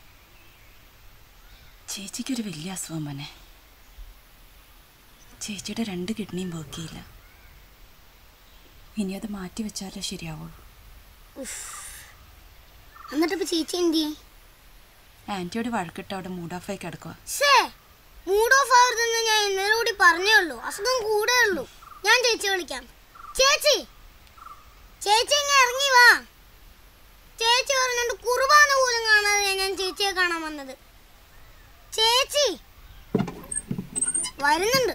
ചേച്ചിക്കൊരു വലിയ അസുഖം മോനെ ചേച്ചിയുടെ രണ്ട് കിഡ്നിയും വർക്ക് ചെയ്യില്ല ഇനി അത് മാറ്റി വെച്ചാലേ ശരിയാവുള്ളൂ ഉഫ്. എന്നിട്ടിപ്പോ ചേച്ചി എന്ത് ചെയ്യും ആൻറ്റിയോട് വഴക്കിട്ട് അവിടെ മൂഡ് ഓഫ് ആയി കിടക്കുക ഷേ മൂഡ് ഓഫ് ആവരുതെന്ന് ഞാൻ ഇന്നലെ കൂടി പറഞ്ഞേ ഉള്ളൂ അസുഖം കൂടെ ഉള്ളൂ ഞാൻ ചേച്ചി വിളിക്കാം ചേച്ചി ചേച്ചി ഇങ്ങ് ഇറങ്ങി വാ ചേച്ചി പറഞ്ഞിട്ട് കുർബാന പോലും കാണാതെ ഞാൻ ചേച്ചിയെ കാണാൻ വന്നത് ചേച്ചി വരുന്നുണ്ട്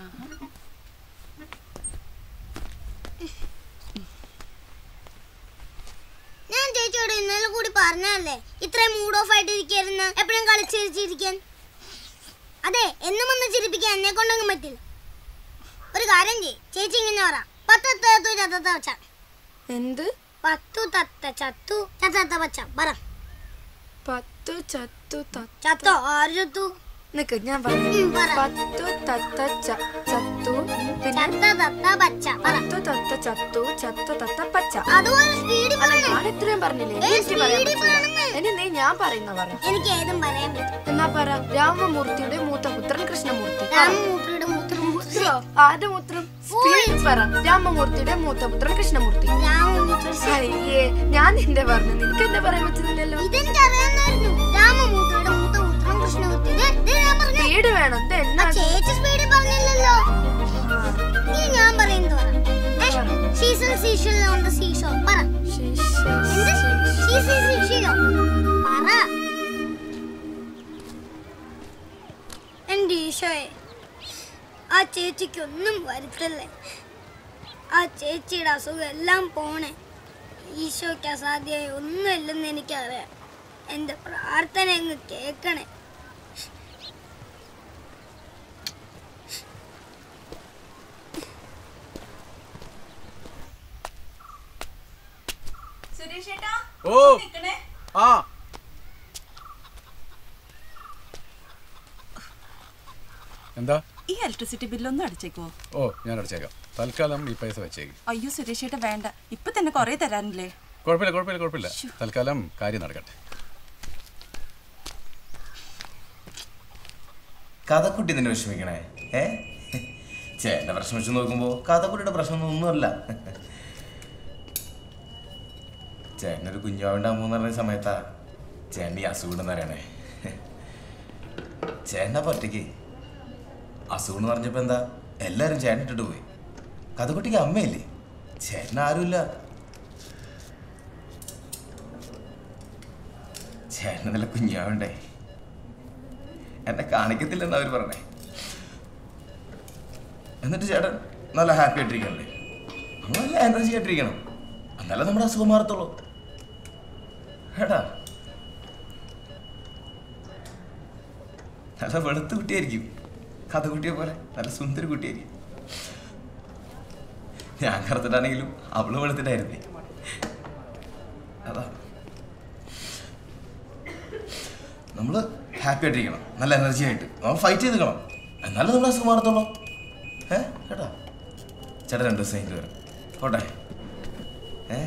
ഞാൻ ചേച്ചിയോട് ഇന്നലെ കൂടി പറഞ്ഞല്ലേ ഇത്രയും മൂഡ് ഓഫ് ആയിട്ട് ഇരിക്കരുന്ന് എപ്പോഴും കളിച്ചിരിച്ചിരിക്കാൻ അതെ എന്നും വന്ന് ചിരിപ്പിക്കാൻ എന്നെ കൊണ്ടൊന്നും പറ്റില്ല ഒരു കാര്യം ചെയ്യ് ചേച്ചി ഇങ്ങനെ പറ പത്ത് തത്തു ചത്തത്ത വച്ച എന്ത് പത്തു തത്ത ചത്തു ചത്തത്ത വച്ച പറ പത്തു ചത്തു ചത്തോ ആര് ചത്തു നിക്ക് ഞാൻ ഉം, പറയാം പറ. പത്തു തത്ത ച- ചത്തു പിന്നെ ചത്ത തത്ത പച്ച പറ പത്തു തത്ത ചത്തു ചത്ത തത്ത പച്ച അതുപോലെ സ്പീഡിൽ അല്ല പറയണം. ഞാൻ ഇത്രയും പറഞ്ഞില്ലേ ഏയ്, എനിക്ക് പറയാൻ speed പറ്റില്ല. പറയണമെന്ന്. ഇനി നീ ഞാൻ പറയുന്ന പറ എനിക്ക് ഏതും പറയാൻ പറ്റും എന്നാ പറ രാമമൂർത്തിയുടെ മൂത്ത പുത്രൻ കൃഷ്ണമൂർത്തി പറ. രാമമൂർത്തിയുടെ മൂത്രം മൂത്രോ? ആരുടെ മൂത്രം സ്പീഡിൽ പറ രാമമൂർത്തിയുടെ മൂത്ത പുത്രൻ കൃഷ്ണമൂർത്തി അയ്യേ ഞാൻ നിന്റെ പറഞ്ഞു നിനക്ക് എന്താ പറയാൻ പറ്റുന്നില്ലല്ലോ ഇതെനിക്ക് അറിയാമായിരുന്നു രാമമൂർത്തിയുടെ മൂത്ത പുത്രം കൃഷ്ണമൂർത്തി ദേ, ദേ ഞാൻ പറഞ്ഞു. സ്പീഡ് വേണം ഇത് ആ എന്നാ ചേച്ചി സ്പീഡിൽ പറഞ്ഞില്ലല്ലോ നീ ഞാൻ പറയുന്നത് പറ ഏ, season seashell on the seashore പറ എന്ത് സീസൺ സീഷലോ പറ എന്റെ ഈശോയെ ആ ചേച്ചിക്ക് ഒന്നും വരുത്തല്ലേ ആ ചേച്ചിയുടെ അസുഖം എല്ലാം പോണേ ഈശോയ്ക്ക് അസാധ്യമായി ഒന്നുമില്ലെന്ന് എനിക്കറിയാം എൻ്റെ പ്രാർത്ഥന അങ്ങ് കേൾക്കണേ സുരേഷ് ഏട്ടാ ഓ നിക്കണേ ആ എന്താ ഈ ഇലക്ട്രിസിറ്റി ബില്ലൊന്നും അടിച്ചേക്കുവോ ഓ ഞാൻ അടച്ചേക്കാം തൽക്കാലം ഈ പൈസ വെച്ചേക്ക് അയ്യോ സുരേഷ് ഏട്ടാ വേണ്ട ഇപ്പൊ തന്നെ കൊറേ തരാനില്ലേ കുഴപ്പമില്ല കുഴപ്പമില്ല കുഴപ്പമില്ല തൽക്കാലം കാര്യം നടക്കട്ടെ കഥക്കുട്ടി നിന്നെ വിഷമിക്കണേ ഏ ചേട്ടൻ്റെ പ്രശ്നം വെച്ച് നോക്കുമ്പോൾ കഥക്കുട്ടിയുടെ പ്രശ്നമൊന്നും ഒന്നുമല്ല ചേട്ടനൊരു കുഞ്ഞാവേണ്ടാൻ പോകുന്ന സമയത്താ ചേട്ടൻ ഈ അസുഖം ഉണ്ടെന്ന് അറിയണേ ചേട്ടൻ്റെ ഒറ്റയ്ക്ക് അസുഖം എന്ന് പറഞ്ഞപ്പോൾ എന്താ എല്ലാവരും ചേട്ടൻ ഇട്ടിട്ട് പോയി കഥക്കുട്ടിക്ക് അമ്മയില്ലേ ചേട്ടൻ ആരുമില്ല ചേട്ടൻ നല്ല കുഞ്ഞാവണ്ടേ എന്നെ കാണിക്കത്തില്ലെന്ന് അവർ പറഞ്ഞേ എന്നിട്ട് ചേട്ടൻ നല്ല ഹാപ്പി ആയിട്ടിരിക്കണല്ലേ നമ്മൾ നല്ല എനർജി ആയിട്ടിരിക്കണം എന്നാലേ നമ്മുടെ അസുഖം മാറത്തുള്ളൂ ഏട്ടാ നല്ല വെളുത്ത കുട്ടിയായിരിക്കും കഥ കുട്ടിയെ പോലെ നല്ല സുന്ദര കുട്ടിയായിരിക്കും ഞാൻ കറുത്തിട്ടാണെങ്കിലും അവള് വെളുത്തിട്ടായിരുന്നേ അതാ നമ്മൾ ഹാപ്പി ആയിട്ടിരിക്കണം നല്ല എനർജി ആയിട്ട് നമ്മൾ ഫൈറ്റ് ചെയ്ത് നിൽക്കണം എന്നാലും നമ്മുടെ അസുഖം മാറത്തുള്ളൂ ഏ കേട്ടാ ചേട്ടാ രണ്ട് ദിവസം കഴിഞ്ഞിട്ട് വരാം പോട്ടെ ഏ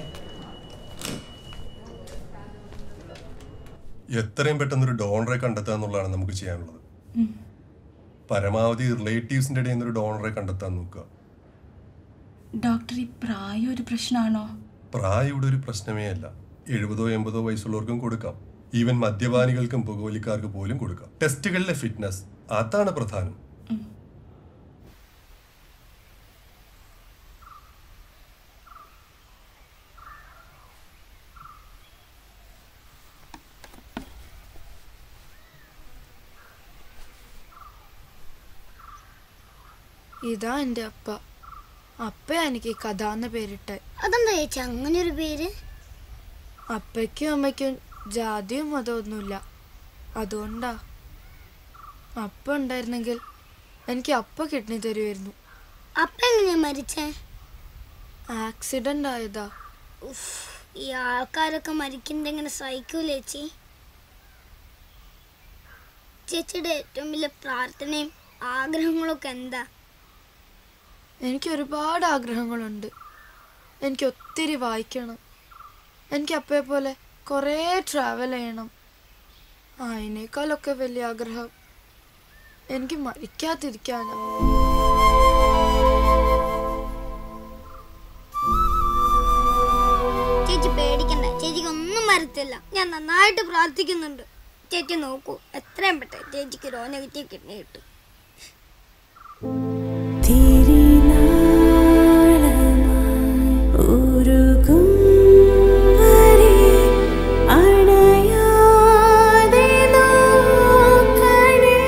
എത്രയും പെട്ടെന്നൊരു ഡോണറെ കണ്ടെത്തുക എന്നുള്ളതാണ് നമുക്ക് ചെയ്യാനുള്ളത് ഉം. പരമാവധി റിലേറ്റീവ്സിന്റെ ഇടയിൽ നിന്നൊരു ഡോണറെ കണ്ടെത്താൻ നോക്കുക ഡോക്ടർ ഈ പ്രായം ഒരു പ്രശ്നമാണോ പ്രായം ഇവിടെ ഒരു പ്രശ്നമേ അല്ല എഴുപതോ എൺപതോ വയസ്സുള്ളവർക്കും കൊടുക്കാം ഈവൻ മദ്യപാനികൾക്കും പുകവലിക്കാർക്ക് പോലും കൊടുക്കാം ടെസ്റ്റുകളിലെ ഫിറ്റ്നസ് അതാണ് പ്രധാനം ഇതാ എൻ്റെ അപ്പ അപ്പയാ എനിക്ക് കഥ എന്ന പേരിട്ടെ അതെന്താ ചേച്ചി അങ്ങനെ ഒരു പേര് അപ്പയ്ക്കും അമ്മയ്ക്കും ജാതിയും മതമൊന്നുമില്ല അതുകൊണ്ടാ അപ്പ ഉണ്ടായിരുന്നെങ്കിൽ എനിക്ക് അപ്പ കിഡ്നി തരുമായിരുന്നു അപ്പ എങ്ങനെയാ മരിച്ചേ ആക്സിഡന്റ് ആയതാ ഉഫ്, ഈ ആൾക്കാരൊക്കെ മരിക്കുന്നത് എങ്ങനെ സഹിക്കൂലേ ചേച്ചി ചേച്ചിയുടെ ഏറ്റവും വലിയ പ്രാർത്ഥനയും ആഗ്രഹങ്ങളൊക്കെ എന്താ എനിക്ക് ഒരുപാട് ആഗ്രഹങ്ങളുണ്ട് എനിക്ക് ഒത്തിരി വായിക്കണം എനിക്ക് അപ്പയെ പോലെ കുറേ ട്രാവൽ ചെയ്യണം അതിനേക്കാളൊക്കെ വലിയ ആഗ്രഹം എനിക്ക് മരിക്കാതിരിക്കാനാ ചേച്ചി പേടിക്കണ്ട ചേച്ചിക്ക് ഒന്നും വരത്തില്ല ഞാൻ നന്നായിട്ട് പ്രാർത്ഥിക്കുന്നുണ്ട് ചേച്ചി നോക്കൂ എത്രയും പെട്ടെന്ന് ചേച്ചിക്ക് റോ നെഗറ്റീവ് കിഡ്നി കിട്ടും ഉരുകും വരെ അണയാതെ നോക്കണേ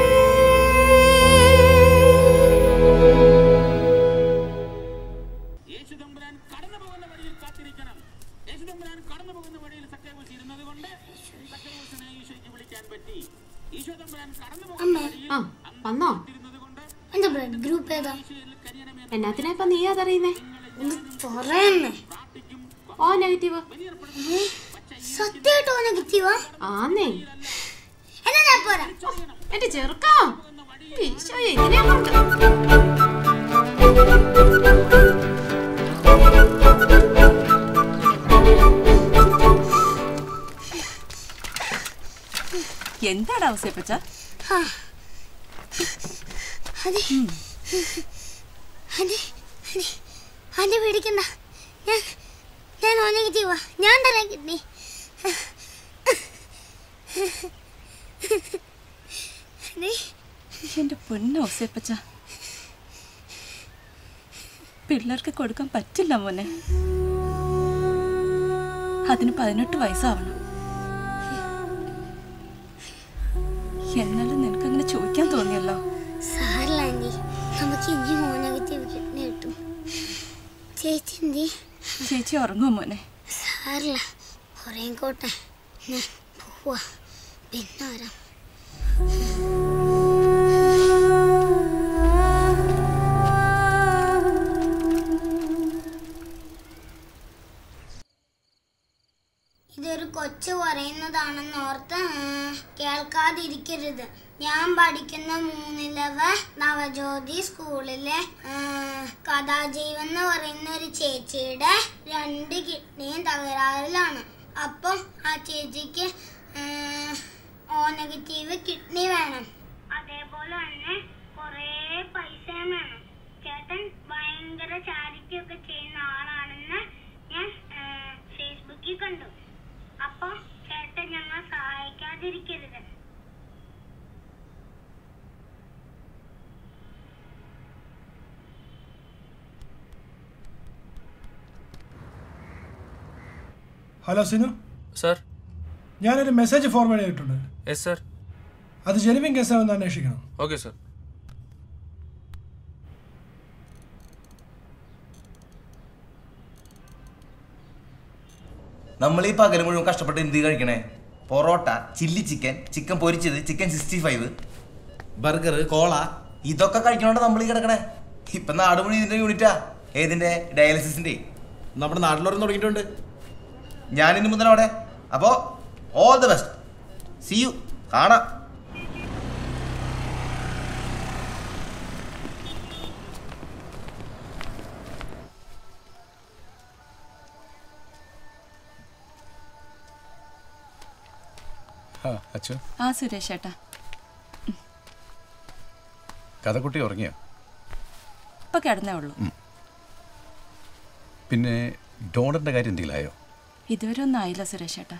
അമ്മേ ആ വന്നോ എന്റെ ബ്ലഡ് ഗ്രൂപ്പ് ഏതാ എന്നാത്തിനാ ഇപ്പൊ നീ അതറിയുന്നേ ഒന്ന് പറയുന്നേ ഓ നെഗറ്റീവ് സത്യമായിട്ടോ നെഗറ്റീവാ ആന്നേ എന്നാ ഞാൻ പോരാ എന്റെ ചെറുക്കാ ഈശോയെ ഇതിനെ കൊണ്ട് എന്താടാ ഔസേപ്പച്ച ആ. അതെ അതെ അതെ അതെ പേടിക്കണ്ട ഞാൻ ഞാൻ ഓ നെഗറ്റീവാ ഞാൻ തരാൻ കിഡ്നി അതെ എന്റെ പൊന്ന ഔസേപ്പച്ച പിള്ളേർക്ക് കൊടുക്കാൻ പറ്റില്ല മോനെ അതിന് പതിനെട്ട് വയസ്സാവണം എന്നാലും നിനക്കങ്ങനെ ചോദിക്കാൻ തോന്നിയല്ലോ സാറില്ല ആൻറ്റി നമുക്ക് ഇനി ഓ നെഗറ്റീവ് കിഡ്നി കിട്ടും ചേച്ചി എന്തി ചേച്ചി ഉറങ്ങുമോ മോനെ സാറില്ല ഉറങ്ങിക്കോട്ടെ ഞാൻ പോവാ പിന്നെ വരാം ഇതൊരു കൊച്ചു പറയുന്നതാണെന്ന് ഓർത്ത് ആ, കേൾക്കാതിരിക്കരുത് ഞാൻ പഠിക്കുന്ന മൂന്നിലവ നവജ്യോതി സ്കൂളിലെ ആ, കഥാജീവൻ എന്ന് പറയുന്ന ഒരു ചേച്ചിയുടെ രണ്ട് കിഡ്നിയും തകരാറിലാണ് അപ്പം ആ ചേച്ചിക്ക് ആ, ഓ നെഗറ്റീവ് കിഡ്നി വേണം അതേപോലെ തന്നെ കുറേ പൈസയും വേണം ചേട്ടൻ ഭയങ്കര ചാരിറ്റി ഒക്കെ ചെയ്യുന്ന ആളാണെന്ന് ഞാൻ ആ, ഫേസ്ബുക്കിൽ കണ്ടു അപ്പൊ ചേട്ടൻ ഞങ്ങൾ സഹായിക്കാതിരിക്കരുത് ഹലോ സിനു സർ ഞാനൊരു മെസ്സേജ് ഫോർവേഡ് ചെയ്തിട്ടുണ്ട് യെസ് സർ അത് ജെനുവിൻ കേസാണെന്ന് അന്വേഷിക്കണം ഓക്കെ സർ നമ്മൾ ഈ പകൽ മുഴുവൻ കഷ്ടപ്പെട്ട് എന്ത് കഴിക്കണേ പൊറോട്ട ചില്ലി ചിക്കൻ ചിക്കൻ പൊരിച്ചത് chicken sixty five burger cola ഇതൊക്കെ കഴിക്കണോണ്ട് നമ്മൾ ഈ കിടക്കണേ ഇപ്പൊ നാട് മുഴുവൻ ഇതിന്റെ യൂണിറ്റാ ഏതിന്റെ ഡയാലിസിന്റെ നമ്മുടെ നാട്ടിലൊരെണ്ണം തുടങ്ങിയിട്ടുണ്ട് ഞാൻ ഇനി മുതൽ അവിടെ അപ്പോ all the best see you കാണാം ആ അച്ചു ആ സുരേഷ് ഏട്ടാ കഥക്കുട്ടി ഉറങ്ങിയോ ഇപ്പൊ കിടന്നേ ഉള്ളൂ പിന്നെ ഡോണറിൻ്റെ കാര്യം എന്തെങ്കിലും ആയോ ഇതുവരെ ഒന്നും ആയില്ല സുരേഷ് ഏട്ടാ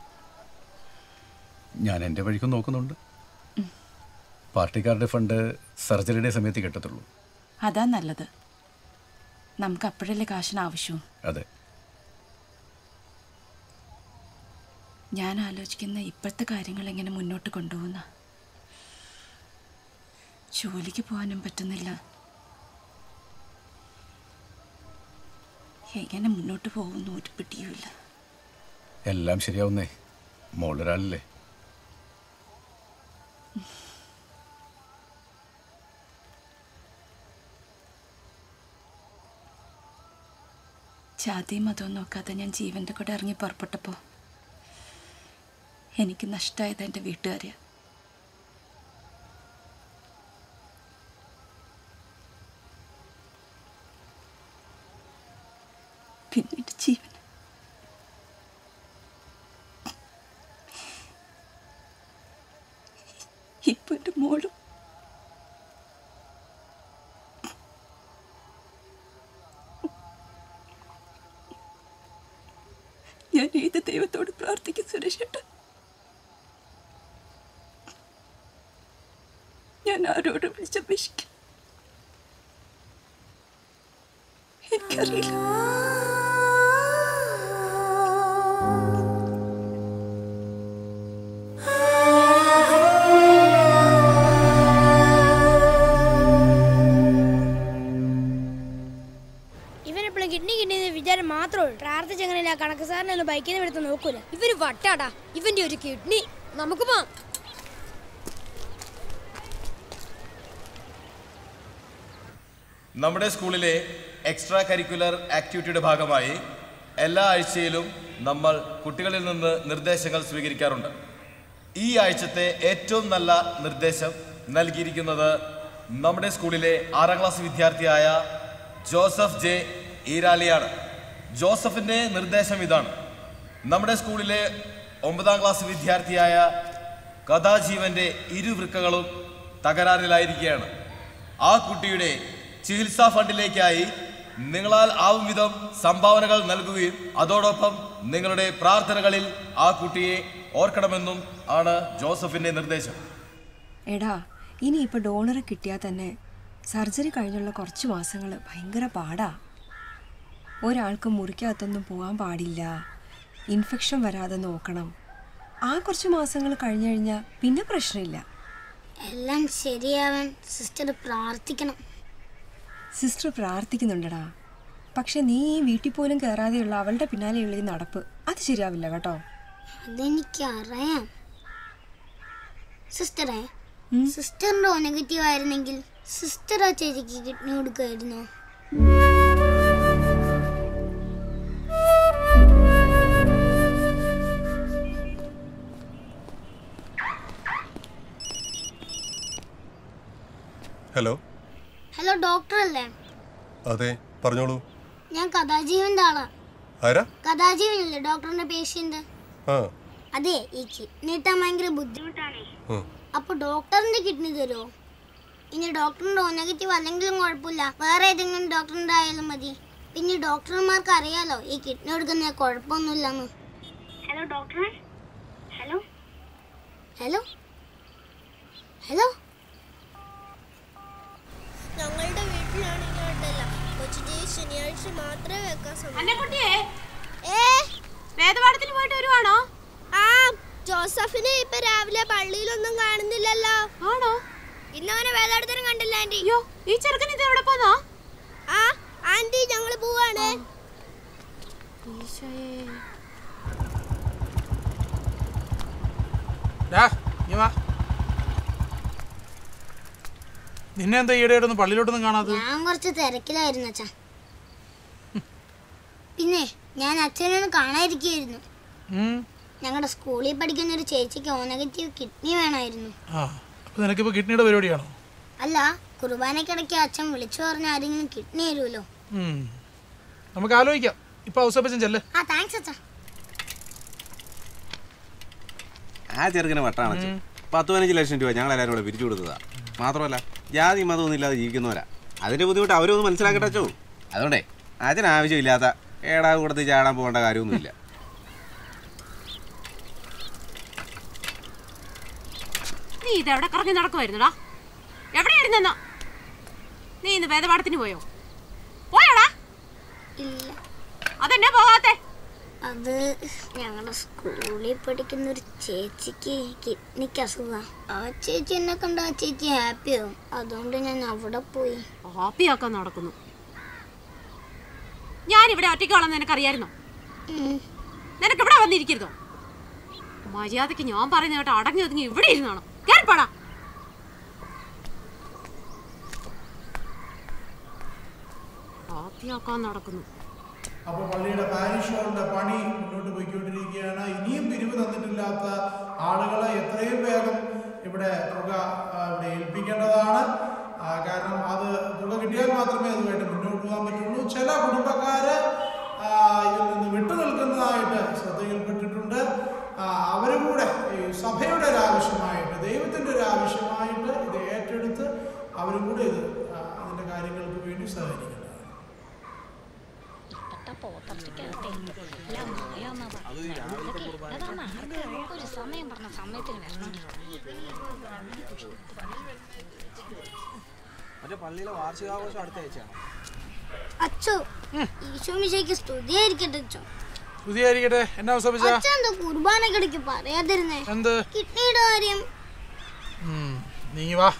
ഞാൻ എൻ്റെ വഴിക്കും നോക്കുന്നുണ്ട് പാർട്ടിക്കാരുടെ ഫണ്ട് സർജറിയുടെ സമയത്ത് കിട്ടത്തുള്ളൂ അതാ നല്ലത് നമുക്ക് അപ്പോഴല്ലേ കാശിന് ആവശ്യവും അതെ ഞാൻ ആലോചിക്കുന്ന ഇപ്പോഴത്തെ കാര്യങ്ങൾ എങ്ങനെ മുന്നോട്ട് കൊണ്ടുപോകുന്ന ജോലിക്ക് പോകാനും പറ്റുന്നില്ല എങ്ങനെ മുന്നോട്ട് പോകുന്നു ഒരു പിടിയുമില്ല എല്ലാം ശരിയാവുന്നേ മോളൊരാളല്ലേ ജാതിയും മതവും നോക്കാതെ ഞാൻ ജീവന്റെ കൂടെ ഇറങ്ങി പുറപ്പെട്ടപ്പോൾ എനിക്ക് നഷ്ടമായത് എൻ്റെ വീട്ടുകാരെയാ പിന്നീട് ജീവൻ ഇപ്പൊ എൻ്റെ മോളും ഞാൻ ഏത് ദൈവത്തോട് പ്രാർത്ഥിക്കും സുരേഷേട്ടൻ ഞാൻ ആരോട് വിളിച്ചപേക്ഷിക്കും എനിക്കറിയില്ല ഇവനെപ്പോഴും കിഡ്നി കിഡ്നി വിചാരം മാത്രമേ ഉള്ളൂ പ്രാർത്ഥിച്ചെങ്ങനെയല്ല കണക്ക് സാറിനെ ഒന്ന് ബൈക്കിൽ നിന്ന് എടുത്ത് നോക്കൂല ഇവന് വട്ടാടാ ഇവന്റെ ഒരു കിഡ്നി നമുക്ക് പോവാം നമ്മുടെ സ്കൂളിലെ എക്സ്ട്രാ കരിക്കുലർ ആക്ടിവിറ്റിയുടെ ഭാഗമായി എല്ലാ ആഴ്ചയിലും നമ്മൾ കുട്ടികളിൽ നിന്ന് നിർദ്ദേശങ്ങൾ സ്വീകരിക്കാറുണ്ട് ഈ ആഴ്ചത്തെ ഏറ്റവും നല്ല നിർദ്ദേശം നൽകിയിരിക്കുന്നത് നമ്മുടെ സ്കൂളിലെ ആറാം ക്ലാസ് വിദ്യാർത്ഥിയായ ജോസഫ് ജെ ഈരാലിയാണ് ജോസഫിന്റെ നിർദ്ദേശം ഇതാണ് നമ്മുടെ സ്കൂളിലെ ഒമ്പതാം ക്ലാസ് വിദ്യാർത്ഥിയായ കഥാജീവന്റെ ഇരുവൃക്കകളും തകരാറിലായിരിക്കുകയാണ് ആ കുട്ടിയുടെ ചികിത്സാ ഫണ്ടിലേക്കായി നിങ്ങളാൽ ആവും വിധം സംഭാവനകൾ നൽകുകയും അതോടൊപ്പം നിങ്ങളുടെ പ്രാർത്ഥനകളിൽ ആ കുട്ടിയെ ഓർക്കണമെന്നും ആണ് ജോസഫിന്റെ നിർദ്ദേശം എടാ ഇനി ഇപ്പോൾ ഡോണറെ കിട്ടിയാൽ തന്നെ സർജറി കഴിഞ്ഞുള്ള കുറച്ച് മാസങ്ങൾ ഭയങ്കര പാടാ ഒരാൾക്ക് മുറിക്കകത്തൊന്നും പോകാൻ പാടില്ല ഇൻഫെക്ഷൻ വരാതെ നോക്കണം ആ കുറച്ച് മാസങ്ങൾ കഴിഞ്ഞു കഴിഞ്ഞാൽ പിന്നെ പ്രശ്നമില്ല എല്ലാം ശരിയാവാൻ സിസ്റ്റർ പ്രാർത്ഥിക്കണം സിസ്റ്റർ പ്രാർത്ഥിക്കുന്നുണ്ടടാ പക്ഷെ നീ ഈ വീട്ടിൽ പോലും കയറാതെയുള്ള അവളുടെ പിന്നാലെയുള്ള ഈ നടപ്പ് അത് ശരിയാവില്ല കേട്ടോ അതെനിക്കറിയാം സിസ്റ്ററെ സിസ്റ്ററിന്റെ ഓ നെഗറ്റീവ് ആയിരുന്നെങ്കിൽ സിസ്റ്റർ ആ ചേച്ചിക്ക് കിഡ്നി കൊടുക്കുമായിരുന്നോ ഹലോ ഹലോ ഡോക്ടർ അല്ലേ അതെ പറഞ്ഞോളൂ ഞാൻ കഥാജീവന്റെ ആളാ ആരാ കഥാജീവനല്ലേ ഡോക്ടറിന്റെ പേഷ്യന്റ് ആ അതെ ഈ കിഡ്നി കിട്ടാൻ ഭയങ്കര ബുദ്ധിമുട്ടാണേ ഉം. അപ്പൊ ഡോക്ടറിന്റെ കിഡ്നി തരുമോ ഇനി ഡോക്ടറിന്റെ ഓ നെഗറ്റീവ് അല്ലെങ്കിലും കുഴപ്പമില്ല വേറെ ഏതെങ്കിലും ഡോക്ടറിന്റെ ആയാലും മതി പിന്നെ ഡോക്ടർമാർക്ക് അറിയാലോ ഈ കിഡ്നി കൊടുക്കുന്ന കുഴപ്പമൊന്നുമില്ലെന്ന് hello doctor hello hello hello ഞങ്ങളുടെ വീട്ടിലാണെങ്കിൽ ഉണ്ടല്ലോ കൊച്ചിന്റെ ശനിയാഴ്ച മാത്രമേ വെക്കാൻ അന്നക്കുട്ടിയേ ഏ വേദപാഠത്തിന് പോയിട്ട് വരുവാണോ ആ ജോസഫിനെ ഇപ്പൊ രാവിലെ പള്ളിയിലൊന്നും കാണുന്നില്ലല്ലോ ആണോ ഇന്നവനെ വേദാടത്തിനും കണ്ടില്ല ആന്റി അയ്യോ ഈ ചെറുക്കൻ ഇത് എവിടെ പോന്നാ ആ ആന്റി ഞങ്ങള് പോവാണ് ഡാ, ഇങ്ങ് വാ. നിന്നെ എന്താ ഈയിടെയായിട്ടൊന്നും പള്ളിയിലോട്ടൊന്നും കാണാതെ ഞാൻ കുറച്ച് തിരക്കിലായിരുന്നു അച്ഛാ പിന്നെ ഞാൻ അച്ഛനെ ഒന്ന് കാണാതിരിക്കുകയായിരുന്നു ഞങ്ങളുടെ സ്കൂളിൽ പഠിക്കുന്ന ഒരു ചേച്ചിക്ക് ഓ നെഗറ്റീവ് കിഡ്നി വേണമായിരുന്നു ആ അപ്പൊ നിനക്കിപ്പോ കിഡ്നിയുടെ പരിപാടിയാണോ അല്ല കുർബാനക്കിടയ്ക്ക് അച്ഛൻ വിളിച്ചു പറഞ്ഞ ആരെങ്കിലും കിഡ്നി തരുമല്ലോ ഉം. നമുക്ക് ആലോചിക്കാം ഇപ്പൊ ഔസപ്പച്ചൻ ചെല്ല് ആ താങ്ക്സ് അച്ഛാ ആ ചെറുക്കനെ വട്ടാണച്ചു പത്ത് പതിനഞ്ച് ലക്ഷം രൂപ ഞങ്ങൾ എല്ലാവരും കൂടെ പിരിച്ചു കൊടുത്തതാ മാത്രമല്ല ജാതി മതമൊന്നും ഇല്ലാതെ ജീവിക്കുന്നവരാ അതിന്റെ ബുദ്ധിമുട്ട് അവരൊന്ന് മനസ്സിലാക്കട്ടെ അച്ചോ അതുകൊണ്ടേ അച്ഛന് ആവശ്യമില്ലാത്ത ഏടാ കൊടുത്ത് ചാടാൻ പോകേണ്ട കാര്യമൊന്നുമില്ല നീ ഇതെവിടെ കറങ്ങി നടക്കുമായിരുന്നടാ എവിടെയായിരുന്നെന്നോ നീ ഇന്ന് വേദപാഠത്തിന് പോയോ പോയോടാ ഇല്ല അതെന്നെ പോകാത്തെ അത് ഞങ്ങളുടെ സ്കൂളിൽ പഠിക്കുന്ന ഒരു ചേച്ചിക്ക് കിഡ്നിക്ക് അസുഖം ആ ചേച്ചി എന്നെ കണ്ട ആ ചേച്ചി ഹാപ്പി ആവും അതുകൊണ്ട് ഞാൻ അവിടെ പോയി ഹാപ്പിയാക്കാൻ നടക്കുന്നു ഞാൻ ഇവിടെ ഒറ്റയ്ക്കാണെന്ന് നിനക്കറിയായിരുന്നോ നിനക്ക് ഇവിടെ വന്നിരിക്കരുതോ മര്യാദക്ക് ഞാൻ പറയുന്ന കേട്ടോ അടങ്ങി ഒതുങ്ങി ഇവിടെ ഇരുന്നാണോ കേൾപ്പാടാ ഹാപ്പിയാക്കാൻ നടക്കുന്നു അപ്പോൾ പള്ളിയുടെ പാരിഷ് ഹാളിന്റെ പണി മുന്നോട്ട് പോയിക്കൊണ്ടിരിക്കുകയാണ് ഇനിയും പിരിവ് തന്നിട്ടില്ലാത്ത ആളുകളെ എത്രയും വേഗം ഇവിടെ തുക ആ, ഇവിടെ ഏൽപ്പിക്കേണ്ടതാണ് ആ, കാരണം അത് തുക കിട്ടിയാൽ മാത്രമേ അതുമായിട്ട് മുന്നോട്ട് പോകാൻ പറ്റുള്ളൂ ചില കുടുംബക്കാര് ആ, ഇതിൽ നിന്ന് വിട്ടു നിൽക്കുന്നതായിട്ട് ശ്രദ്ധയിൽപ്പെട്ടിട്ടുണ്ട് ആ, അവരും കൂടെ ഈ സഭയുടെ ഒരു ആവശ്യമായിട്ട് ദൈവത്തിൻ്റെ ഒരു ആവശ്യമായിട്ട് ഇത് ഏറ്റെടുത്ത് അവരും കൂടെ ഇത് ആ, അതിൻ്റെ കാര്യങ്ങൾക്ക് വേണ്ടി സഹകരിക്കണം ഒരു സമയം പറഞ്ഞ സമയത്തിന് വരണം മറ്റേ പള്ളിയിലെ വാർഷികാഘോഷം അടുത്ത ആഴ്ചയാണ് അച്ഛോ ഈശോ മിശയ്ക്ക് സ്തുതിയായിരിക്കട്ടെ അച്ഛോ പുതിയായിരിക്കട്ടെ എന്നാ അവസരിച്ച അച്ഛൻ എന്താ കുർബാനക്കിടയ്ക്ക് പറയാതിരുന്നേ എന്ത് കിഡ്നിയുടെ കാര്യം നീ വാ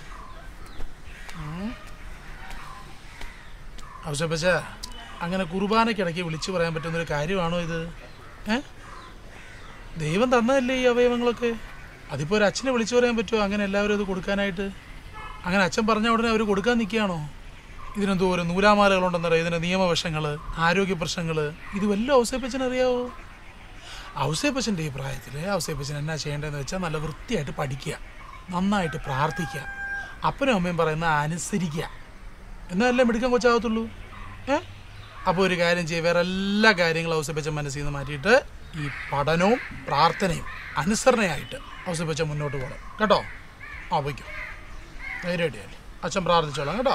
അവസരപ്പച്ച അങ്ങനെ കുർബാനയ്ക്കിടയ്ക്ക് വിളിച്ചു പറയാൻ പറ്റുന്ന ഒരു കാര്യമാണോ ഇത് ഏ ദൈവം തന്നതല്ലേ ഈ അവയവങ്ങളൊക്കെ അതിപ്പോൾ ഒരു അച്ഛനെ വിളിച്ചു പറയാൻ പറ്റുമോ അങ്ങനെ എല്ലാവരും അത് കൊടുക്കാനായിട്ട് അങ്ങനെ അച്ഛൻ പറഞ്ഞ ഉടനെ അവർ കൊടുക്കാൻ നിൽക്കുകയാണോ ഇതിനെന്തോ ഒരു നൂലാമാലകളുണ്ടെന്നറിയാം ഇതിൻ്റെ നിയമവശങ്ങൾ ആരോഗ്യ പ്രശ്നങ്ങൾ ഇത് വല്ല ഔസേപ്പച്ചൻ അറിയാവോ ഔസേപ്പച്ചൻ്റെ ഈ പ്രായത്തിൽ ഔസേപ്പച്ചൻ എന്നാ ചെയ്യേണ്ടതെന്ന് വെച്ചാൽ നല്ല വൃത്തിയായിട്ട് പഠിക്കുക നന്നായിട്ട് പ്രാർത്ഥിക്കുക അപ്പനും അമ്മയും പറയുന്ന അനുസരിക്കുക എന്നാലല്ലേ മിടുക്കാൻ കൊച്ചാകത്തുള്ളൂ ഏ അപ്പോൾ ഒരു കാര്യം ചെയ്യുക വേറെ എല്ലാ കാര്യങ്ങളും ഔസേപ്പച്ചൻ മനസ്സിൽ നിന്ന് മാറ്റിയിട്ട് ഈ പഠനവും പ്രാർത്ഥനയും അനുസരണയായിട്ട് ഔസേപ്പച്ചൻ മുന്നോട്ട് പോകണം കേട്ടോ ആ പോയിക്കോ ധൈര്യമായിട്ടല്ലേ അച്ഛൻ പ്രാർത്ഥിച്ചോളാം കേട്ടോ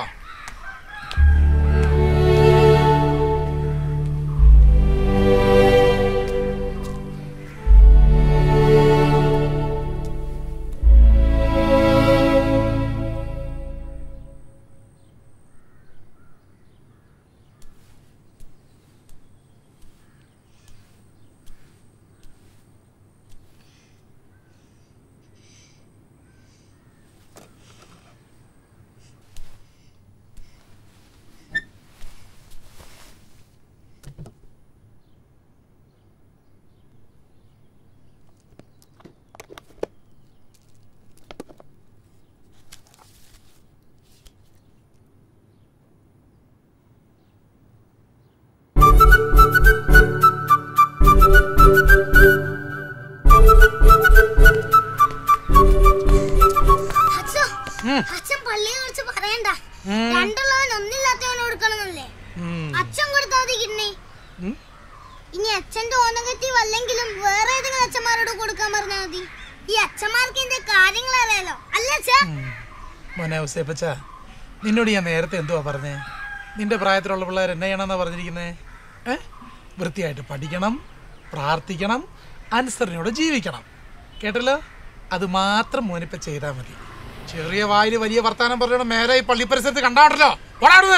അച്ഛോ അച്ഛൻ പള്ളിയെ കുറിച്ച് പറയണ്ട ഉം. രണ്ടുള്ളവൻ ഒന്നില്ലാത്തവൻ കൊടുക്കണമെന്നല്ലേ അച്ഛൻ കൊടുത്താൽ മതി കിഡ്നി ഉം. ഇനി അച്ഛന്റെ ഓനഗറ്റീവ് അല്ലെങ്കിലും വേറെ ഏതെങ്കിലും അച്ഛന്മാരോട് കൊടുക്കാൻ പറഞ്ഞാൽ മതി ഈ അച്ഛന്മാർക്ക് ഇതിന്റെ കാര്യങ്ങൾ അറിയാലോ അല്ല അച്ഛാ മോനെ ഔസേപ്പച്ച നിന്നോട് ഞാൻ നേരത്തെ എന്തുവാ പറഞ്ഞേ നിന്റെ പ്രായത്തിലുള്ള പിള്ളേർ എന്നെ ചെയ്യണമെന്നാ പറഞ്ഞിരിക്കുന്നേ ഏ വൃത്തിയായിട്ട് പഠിക്കണം പ്രാർത്ഥിക്കണം അനുസരണയോടെ ജീവിക്കണം കേട്ടല്ലോ അത് മാത്രം മോനിപ്പ ചെയ്താൽ മതി ചെറിയ വായിൽ വലിയ വർത്താനം പറയണം മേലെ ഈ പള്ളി പരിസരത്ത് കണ്ടാണല്ലോ ഓടാടുന്നത്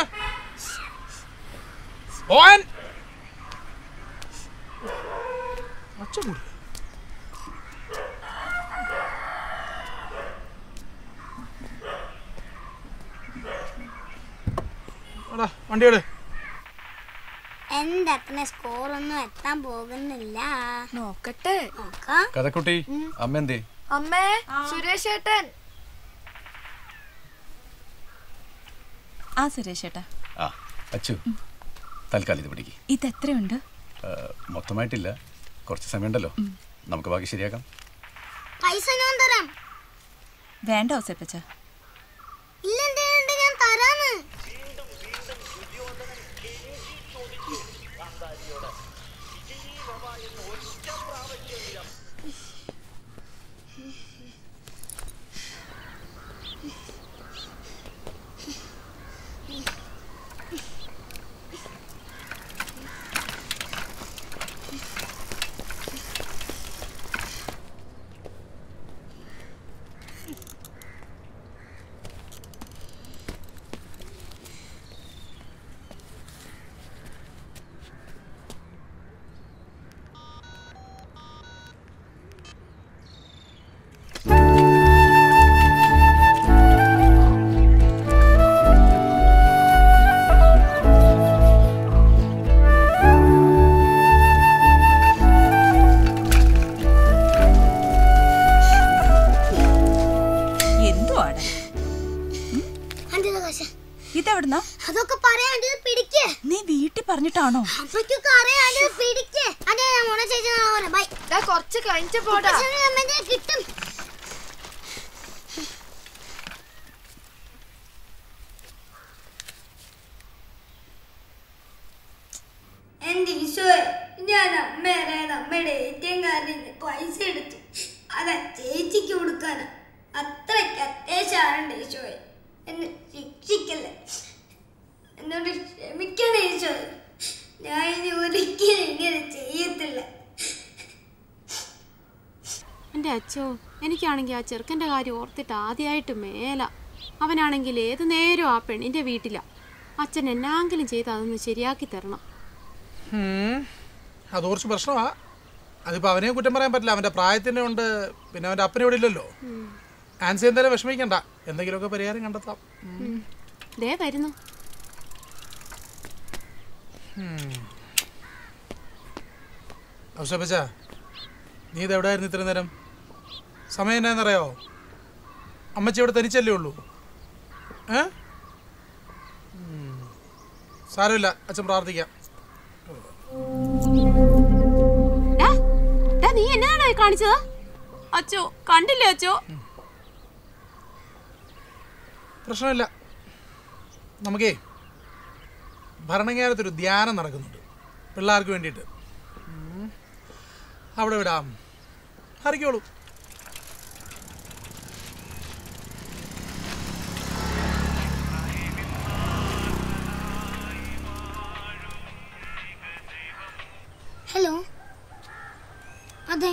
ഓൻ അച്ഛൻ കൂടി എടാ വണ്ടി എട് എന്റെ അത്ര സ്കോർ ഒന്നും എത്താൻ പോകുന്നില്ല നോക്കട്ടെ നോക്കാം കഥക്കുട്ടി അമ്മ എന്തേ അമ്മേ സുരേഷ് ഏട്ടൻ ആ സുരേഷ് ഏട്ടാ ആ അച്ചു തൽക്കാലം ഇത് പിടിക്ക് ഇത് എത്രയുണ്ട് ആ, മൊത്തമായിട്ടില്ല കുറച്ച് സമയമുണ്ടല്ലോ നമുക്ക് ബാക്കി ശരിയാക്കാം പൈസ ഞാൻ തരാം വേണ്ട ഔസേപ്പച്ച ഇല്ല എന്തേലുണ്ട് ഞാൻ തരാന്ന് കയ്യിലെ കാശ് ഇതെവിടുന്നാ അതൊക്കെ പറയാണ്ട് ഇത് പിടിക്ക് നീ വീട്ടിൽ പറഞ്ഞിട്ടാണോ അമ്മയ്ക്കൊക്കെ അറിയാണ്ട് ഇത് പിടിക്ക് അതെ ഞാൻ മോണ ചേച്ചി നാളെ ബൈ കുറച്ച് കഴിഞ്ഞിട്ട് പോടാ അമ്മേനെ കിട്ടും എന്റെ ഈശോയെ ഞാൻ അമ്മയുടെ അമ്മയുടെ എ ടി എം കാർഡിൽ നിന്ന് പൈസ എടുത്തു അതാ ചേച്ചിക്ക് കൊടുക്കാനാ അത്രയ്ക്ക് അത്യാവശ്യമാണ് ഈശോയെ എന്നെ ശിക്ഷിക്കല്ലേ എന്നോട് ക്ഷമിക്കണേ ഈശോയെ ഞാൻ ഇനി ഒരിക്കലും ഇങ്ങനെ ചെയ്യത്തില്ല എൻ്റെ അച്ഛോ എനിക്കാണെങ്കിൽ ആ ചെറുക്കൻ്റെ കാര്യം ഓർത്തിട്ട് ആദ്യമായിട്ട് മേല അവനാണെങ്കിൽ ഏത് നേരവും ആ പെണ്ണിൻ്റെ വീട്ടിലാ അച്ഛൻ എന്നാങ്കിലും ചെയ്ത് അതൊന്ന് ശരിയാക്കി തരണം ഉം. അത് കുറച്ച് പ്രശ്നമാ അതിപ്പോൾ അവനെ കുറ്റം പറയാൻ പറ്റില്ല അവൻ്റെ പ്രായത്തിൻ്റെ ഉണ്ട് പിന്നെ അവൻ്റെ അപ്പനെ ഇവിടെ ഇല്ലല്ലോ ആൻസി എന്തായാലും വിഷമിക്കണ്ട എന്തെങ്കിലുമൊക്കെ പരിഹാരം കണ്ടെത്താം ഉം. ദേ വരുന്നു ഔഷപ്പച്ച നീ ഇത് എവിടെയായിരുന്നു ഇത്ര നേരം സമയം എന്നാന്നറിയോ അമ്മച്ചി ഇവിടെ തനിച്ചല്ലേ ഉള്ളൂ ഏ ഉം. സാരമില്ല അച്ഛൻ പ്രാർത്ഥിക്കാം ഡാ, ഡാ, നീ എന്നതാണോ ഈ കാണിച്ചത് അച്ചോ കണ്ടില്ലേ അച്ചോ പ്രശ്നമില്ല നമുക്കേ ഭരണങ്ങാനത്തൊരു ധ്യാനം നടക്കുന്നുണ്ട് പിള്ളേർക്ക് വേണ്ടിയിട്ട് ഉം. അവിടെ വിടാം അറിയിക്കോളൂ ഹലോ അതെ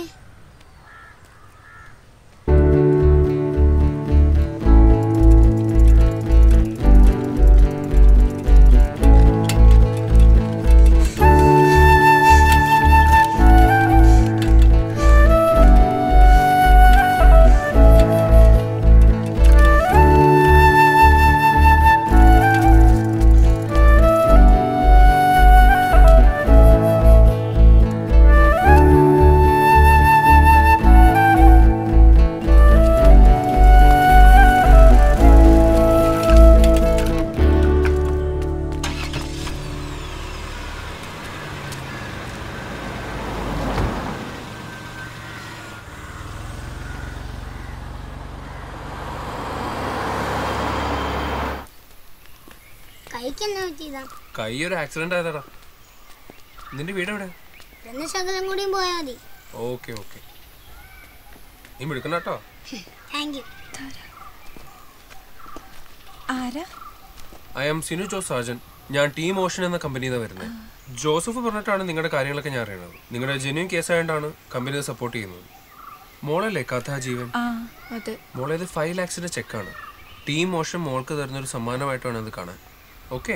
കൈക്ക് എന്നാ പറ്റിയതാ കൈ ഒരു ആക്സിഡന്റ് ആയതാടാ നിന്റെ വീട് എവിടെ എന്നെ ശകലം കൂടിയും പോയാൽ മതി ഓക്കെ ഓക്കെ നീ മിടുക്കണ കേട്ടോ താങ്ക് യു ആരാ ഐ ആം സിനു ജോസ് സാജൻ ഞാൻ ടീം ഓഷൻ എന്ന കമ്പനിയിൽ നിന്ന് വരുന്നത് ജോസഫ് പറഞ്ഞിട്ടാണ് നിങ്ങളുടെ കാര്യങ്ങളൊക്കെ ഞാൻ അറിയണത് നിങ്ങളുടെ ജെന്യൂൻ കേസായതുകൊണ്ടാണ് കമ്പനി സപ്പോർട്ട് ചെയ്യുന്നത് മോളല്ലേ കഥാജീവൻ ആ അതെ മോളെ ഇത് ഫൈവ് ലാക്സിന്റെ ചെക്കാണ് ടീം മോഷൻ മോൾക്ക് തരുന്ന ഒരു സമ്മാനമായിട്ടാണ് ഇത് കാണാൻ ഓക്കെ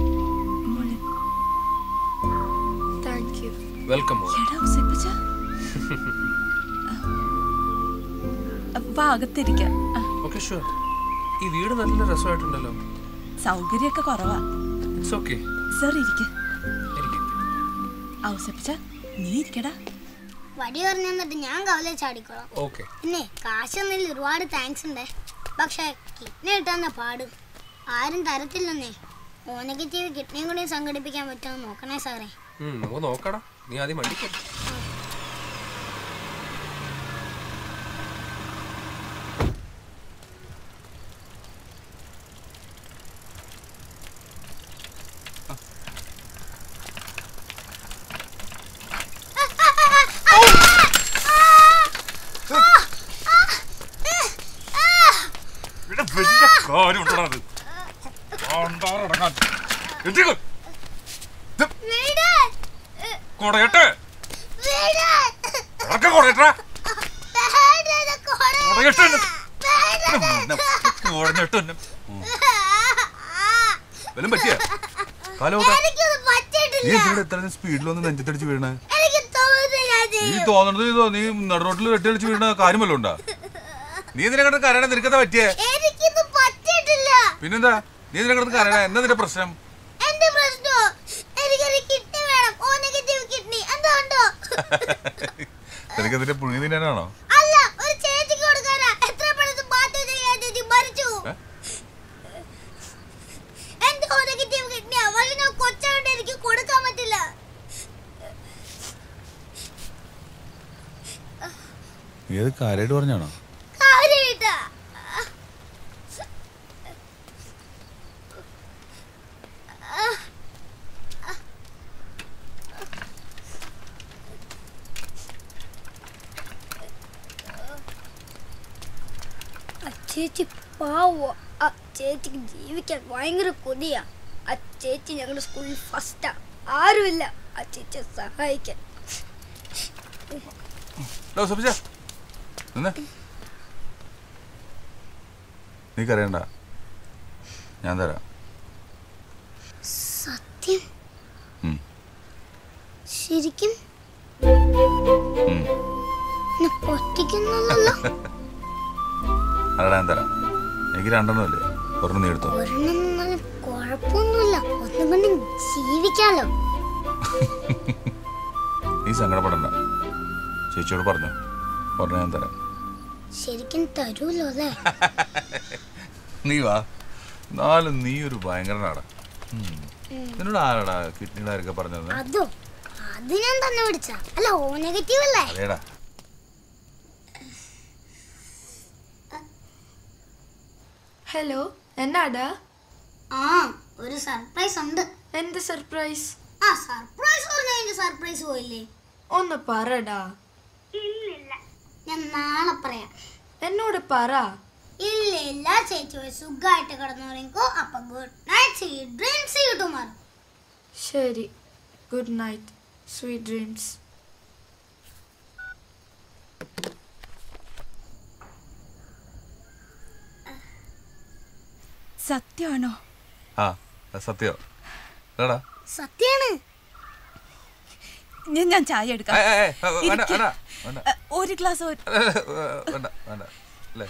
താങ്ക് യു വെൽക്കം മോൾ എടാ ഉസേപ്പിച്ച വാ അകത്തിരിക്കാം ആ, ഓക്കെ ഷുവർ ഈ വീട് നല്ല രസമായിട്ടുണ്ടല്ലോ സൗകര്യമൊക്കെ കുറവാ ഇറ്റ്സ് ഓക്കെ സർ ഇരിക്ക ഔസപ്പിച്ച നീ ഇരിക്കടാ വടി പറഞ്ഞു തന്നിട്ട് ഞാൻ കവല ചാടിക്കോളാം ഓക്കെ പിന്നെ കാശൊന്നിൽ ഒരുപാട് താങ്ക്സ് ഉണ്ട് പക്ഷെ കിഡ്നി കിട്ടാന്ന പാട് ആരും തരത്തില്ലെന്നേ ഓ നെഗറ്റീവ് കിഡ്നിയും കൂടി സംഘടിപ്പിക്കാൻ പറ്റുമോ നോക്കണേ സാറേ നമുക്ക് നോക്കടാ നീ ആദ്യം വണ്ടിക്ക് ഇവിടെ വലിയ കാര്യമുണ്ടടാ അത്. ആണ്ടാറടങ്ങാൻ. എത്തിക്കോ. ഇത് കൊടയട്ടെ ഇറക്ക കൊടയട്ടെ കൊടയട്ടെ എന്നെ. കൊടഞ്ഞിട്ട് എന്നെ. ഉം. വല്ലതും പറ്റിയ കാലോക്ക എനിക്കത് പറ്റിയിട്ടില്ല നീ എന്തിനാ ഇത്ര സ്പീഡിലൊന്ന് നെഞ്ചത്തടിച്ച് വീണേ എനിക്ക് തോന്നുന്നു ഞാൻ നീ ചെയ്യും. തോന്നണത് ഇതോ നീ നടുറോട്ടിൽ വെട്ടിയടിച്ച് വീണ കാര്യമല്ലോ ഉണ്ടാ നീ ഇതിനെ കണ്ട് കരയണ നിനക്കതാ പറ്റിയേ എനിക്കിത് പറ്റിയിട്ടില്ല പിന്നെന്താ നീ ഇതിനെ കണ്ട് കരയണ എന്താ നിന്റെ പ്രശ്നം എന്റെ പ്രശ്നോ എനിക്കൊരു കിഡ്നി വേണം ഓ നെഗറ്റീവ് കിഡ്നി എന്തുകൊണ്ടോ നിനക്ക് അതിന്റെ പുഴുങ്ങി തിന്നാനാണോ അല്ല ഒരു ചേച്ചിക്ക് കൊടുക്കാനാ എത്ര പെട്ടെന്ന് മാറ്റി ചെയ്യാൻ ചേച്ചി മരിച്ചു ഏ? നീ അത് കാര്യമായിട്ട് പറഞ്ഞാണോ കാര്യായിട്ടാ ചേച്ചി പാവോ ആ ചേച്ചിക്ക് ജീവിക്കാൻ ഭയങ്കര കൊതിയാ ആ ചേച്ചി ഞങ്ങളുടെ സ്കൂളിൽ ഫസ്റ്റാ ആരുമില്ല ആ ചേച്ചിയെ സഹായിക്കാൻ ഡോ സുബിജ നിന്നെ നീ കരയണ്ട ഞാൻ തരാം സത്യം ഉം. ശരിക്കും ഉം. എന്നെ പറ്റിക്കുന്നല്ലോ അതാ ഞാൻ തരാം എനിക്ക് രണ്ടെണ്ണമല്ലേ ഒരെണ്ണം നീ എടുത്തോ ഒരെണ്ണം നിന്നാലും കുഴപ്പമൊന്നുമില്ല ഒന്നും കൊണ്ടും ജീവിക്കാലോ നീ സങ്കടപ്പെടണ്ട ചേച്ചിയോട് പറഞ്ഞു പറഞ്ഞു ഞാൻ തരാം ശരിക്കും തരൂലോ അല്ലേ നീ വാ നാലും നീ ഒരു ഭയങ്കരനാടാ ഉം. ഉം. നിന്നോട് ആരാടാ കിഡ്നിയുടെ ആരൊക്കെ പറഞ്ഞത് അതോ അത് ഞാൻ തന്നെ പിടിച്ച അല്ല ഓ നെഗറ്റീവ് അല്ലേ അതേടാ ഹലോ എന്നാടാ ആ ഒരു സർപ്രൈസ് ഉണ്ട് എന്ത് സർപ്രൈസ് ആ സർപ്രൈസ് പറഞ്ഞ സർപ്രൈസ് പോയില്ലേ ഒന്ന് പറടാ ഇല്ലില്ല ഞാൻ നാളെ പറയാം എന്നോട് പറ ഇല്ല ഇല്ല ചേച്ചി പോയി സുഖമായിട്ട് കിടന്നുറങ്ങിക്കോ അപ്പൊ good night sweet dreams see tomorrow ശരി ഗുഡ് നൈറ്റ് സ്വീറ്റ് ഡ്രീംസ് സത്യമാണോ ആ അത് സത്യം എടാ സത്യാണ് ഞാൻ ഞാൻ ചായ എടുക്കാം ഏയ്, ഏയ്, ഏയ്, വേണ്ട, ഇരിക്ക്. വേണ്ട, വേണ്ട. എ, ഒരു ഗ്ലാസ് ഒരു വേണ്ട വേണ്ട അല്ലേ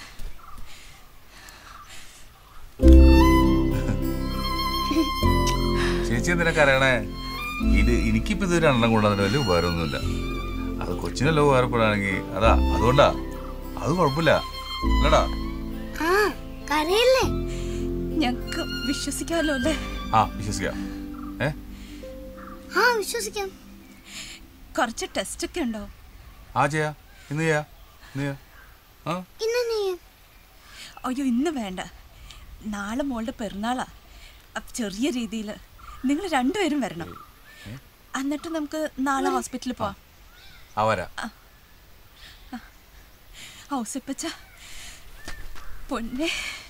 ചേച്ചി എന്തിനാ കരയണേ ഇത് എനിക്കിപ്പോ ഇത് രണ്ടെണ്ണം കൊണ്ടുവന്നിട്ട് വലിയ ഉപകാരമൊന്നുമില്ല അത് കൊച്ചിനല്ല ഉപകാരപ്പെടുകയാണെങ്കിൽ അതാ അതുകൊണ്ടാ അത് കുഴപ്പമില്ല അല്ലടാ ആ കരയല്ലേ ഞങ്ങക്ക് വിശ്വസിക്കാമല്ലോ അല്ലേ ആ വിശ്വസിക്കാം ഏ ആ വിശ്വസിക്കാം കുറച്ച് ടെസ്റ്റ് ഒക്കെ ഉണ്ടോ ആ ചെയ്യാ ഇന്ന് ചെയ്യാ ഇന്ന് ചെയ്യാ ആ ഇന്ന് നീ അയ്യോ ഇന്ന് വേണ്ട നാളെ മോളുടെ പിറന്നാളാ അപ്പൊ ചെറിയ രീതിയിൽ നിങ്ങൾ രണ്ടുപേരും വരണം എന്നിട്ട് നമുക്ക് നാളെ ഹോസ്പിറ്റലിൽ പോവാം ആ വരാം ഔസപ്പച്ച പൊന്നെ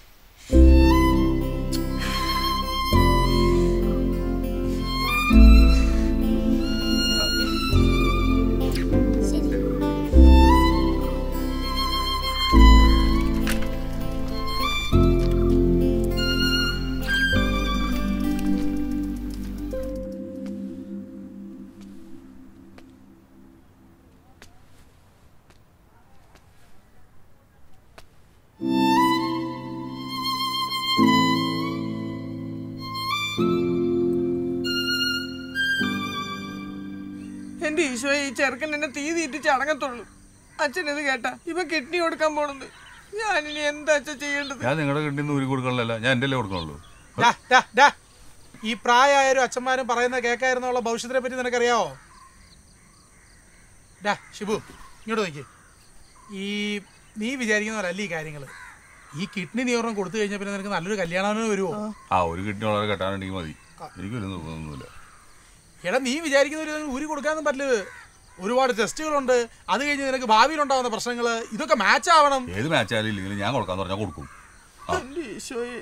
എന്റെ ഈശോയെ ഈ ചെറുക്കൻ എന്നെ തീ തീറ്റിച്ച് അടങ്ങത്തുള്ളൂ അച്ഛൻ ഇത് കേട്ടാ ഇവൻ കിഡ്നി കൊടുക്കാൻ പോണെന്ന് ഞാനിനി എന്താ അച്ഛൻ ചെയ്യേണ്ടത് ഞാൻ നിങ്ങളുടെ കിട്ടിന്ന് ഊരി കൊടുക്കണല്ലോ ഞാൻ എൻ്റെ അല്ലേ കൊടുക്കണുള്ളൂ ഡാ, ഡാ, ഡാ. ഈ പ്രായമായൊരു അച്ഛന്മാരും പറയുന്ന കേൾക്കായിരുന്നുള്ള ഭവിഷ്യത്തിനെ പറ്റി നിനക്കറിയാവോ ഡാ ഷിബു ഇങ്ങോട്ട് നോക്കി ഈ നീ വിചാരിക്കുന്ന പോലെ അല്ല ഈ കാര്യങ്ങൾ ഈ കിഡ്നി നീ ഒരെണ്ണം കൊടുത്തു കഴിഞ്ഞാൽ പിന്നെ നിനക്ക് നല്ലൊരു കല്യാണം വരുമോ ആ ഒരു കിഡ്നി വളരെ കെട്ടാനുണ്ടെങ്കിൽ മതി എനിക്ക് വലിയ നിർബന്ധമൊന്നുമില്ല എടാ നീ വിചാരിക്കുന്ന ഒരു ഊരി കൊടുക്കാനും പറ്റില്ല ഒരുപാട് ടെസ്റ്റുകളുണ്ട് അത് കഴിഞ്ഞ് നിനക്ക് ഭാവിയിൽ ഉണ്ടാവുന്ന പ്രശ്നങ്ങൾ ഇതൊക്കെ മാച്ച് ആവണം ഏത് മാച്ച് ആയാലും ഇല്ലെങ്കിലും ഞാൻ കൊടുക്കാന്ന് പറഞ്ഞാൽ കൊടുക്കും ആ. എന്റെ ഈശോയെ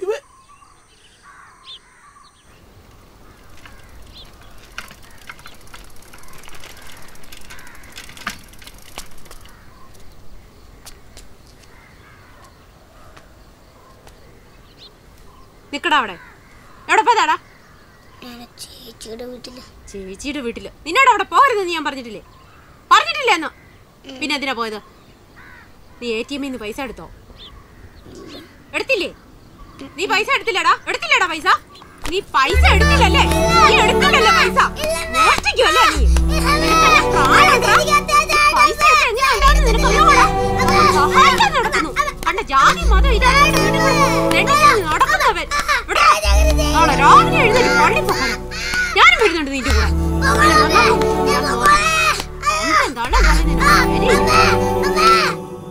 നിക്കടാ അവിടെ എവിടെ പോയതാടാ ഞാൻ ചേച്ചിയുടെ വീട്ടില് ചേച്ചിയുടെ വീട്ടില് നിന്നോട് അവിടെ പോകരുതെന്ന് ഞാൻ പറഞ്ഞിട്ടില്ലേ പറഞ്ഞിട്ടില്ലേ എന്നാ പിന്നെ എന്തിനാ പോയത് നീ എ ടി എമ്മിൽ നിന്ന് പൈസ എടുത്തോ എടുത്തില്ലേ നീ പൈസ എടുത്തില്ലടാ എടുത്തില്ലടാ പൈസ നീ പൈസ എടുത്തില്ലല്ലേ നീ എടുത്തില്ലല്ലേ പൈസ മോഷ്ടിക്കുമല്ലേ നീ നിനക്കെന്നെ പ്രായമുണ്ടോ? പൈസ ഒക്കെ എങ്ങനെ ഉണ്ടായിരുന്നു നിനക്ക് അറിയാമോടാ? സഹായിക്കാൻ നടക്കുന്നു കണ്ട ജാതി മതം ഇതായിട്ട് വീട്ടിൽ നെടുഞ്ഞ് നടക്കുന്നവൻ ഇവിടെ നാളെ രാവിലെ എഴുന്നേറ്റ് പള്ളി പോകണം ഞാനും വരുന്നുണ്ട് നിന്റെ കൂടെ സ്വന്തം തള്ള പറയുന്നതിന് വിലയില്ല.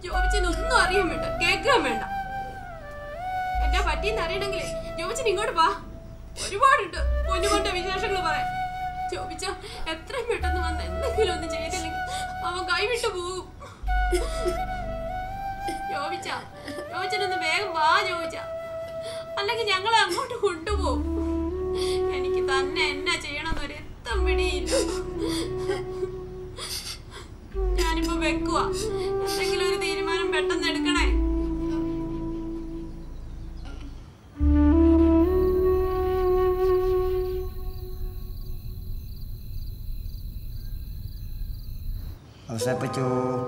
ജോബിച്ചന് ഒന്നും അറിയാൻ വേണ്ട കേൾക്കാൻ വേണ്ട എന്നാ പറ്റിയെന്ന് അറിയണമെങ്കിലേ ജോബിച്ചൻ ഇങ്ങോട്ട് വാ ഒരുപാടുണ്ട് പൊന്നുകൊണ്ട വിശേഷങ്ങൾ പറയാം ജോബിച്ച എത്രയും പെട്ടെന്ന് വന്ന് എന്തെങ്കിലും ഒന്ന് ചെയ്തില്ലെങ്കിൽ അവൻ കൈവിട്ടു പോകും ജോബിച്ച ജോബിച്ചനൊന്ന് വേഗം വാ ജോബിച്ച അല്ലെങ്കിൽ ഞങ്ങളെ അങ്ങോട്ട് കൊണ്ടുപോകും എനിക്ക് തന്നെ എന്നാ ചെയ്യണമെന്നൊരു എത്തം പിടിയില്ല ഞാനിപ്പോ വെക്കുക എന്തെങ്കിലും ഒരു തീരുമാനം പെട്ടെന്ന് എടുക്കണേ അവസരപ്പച്ചോ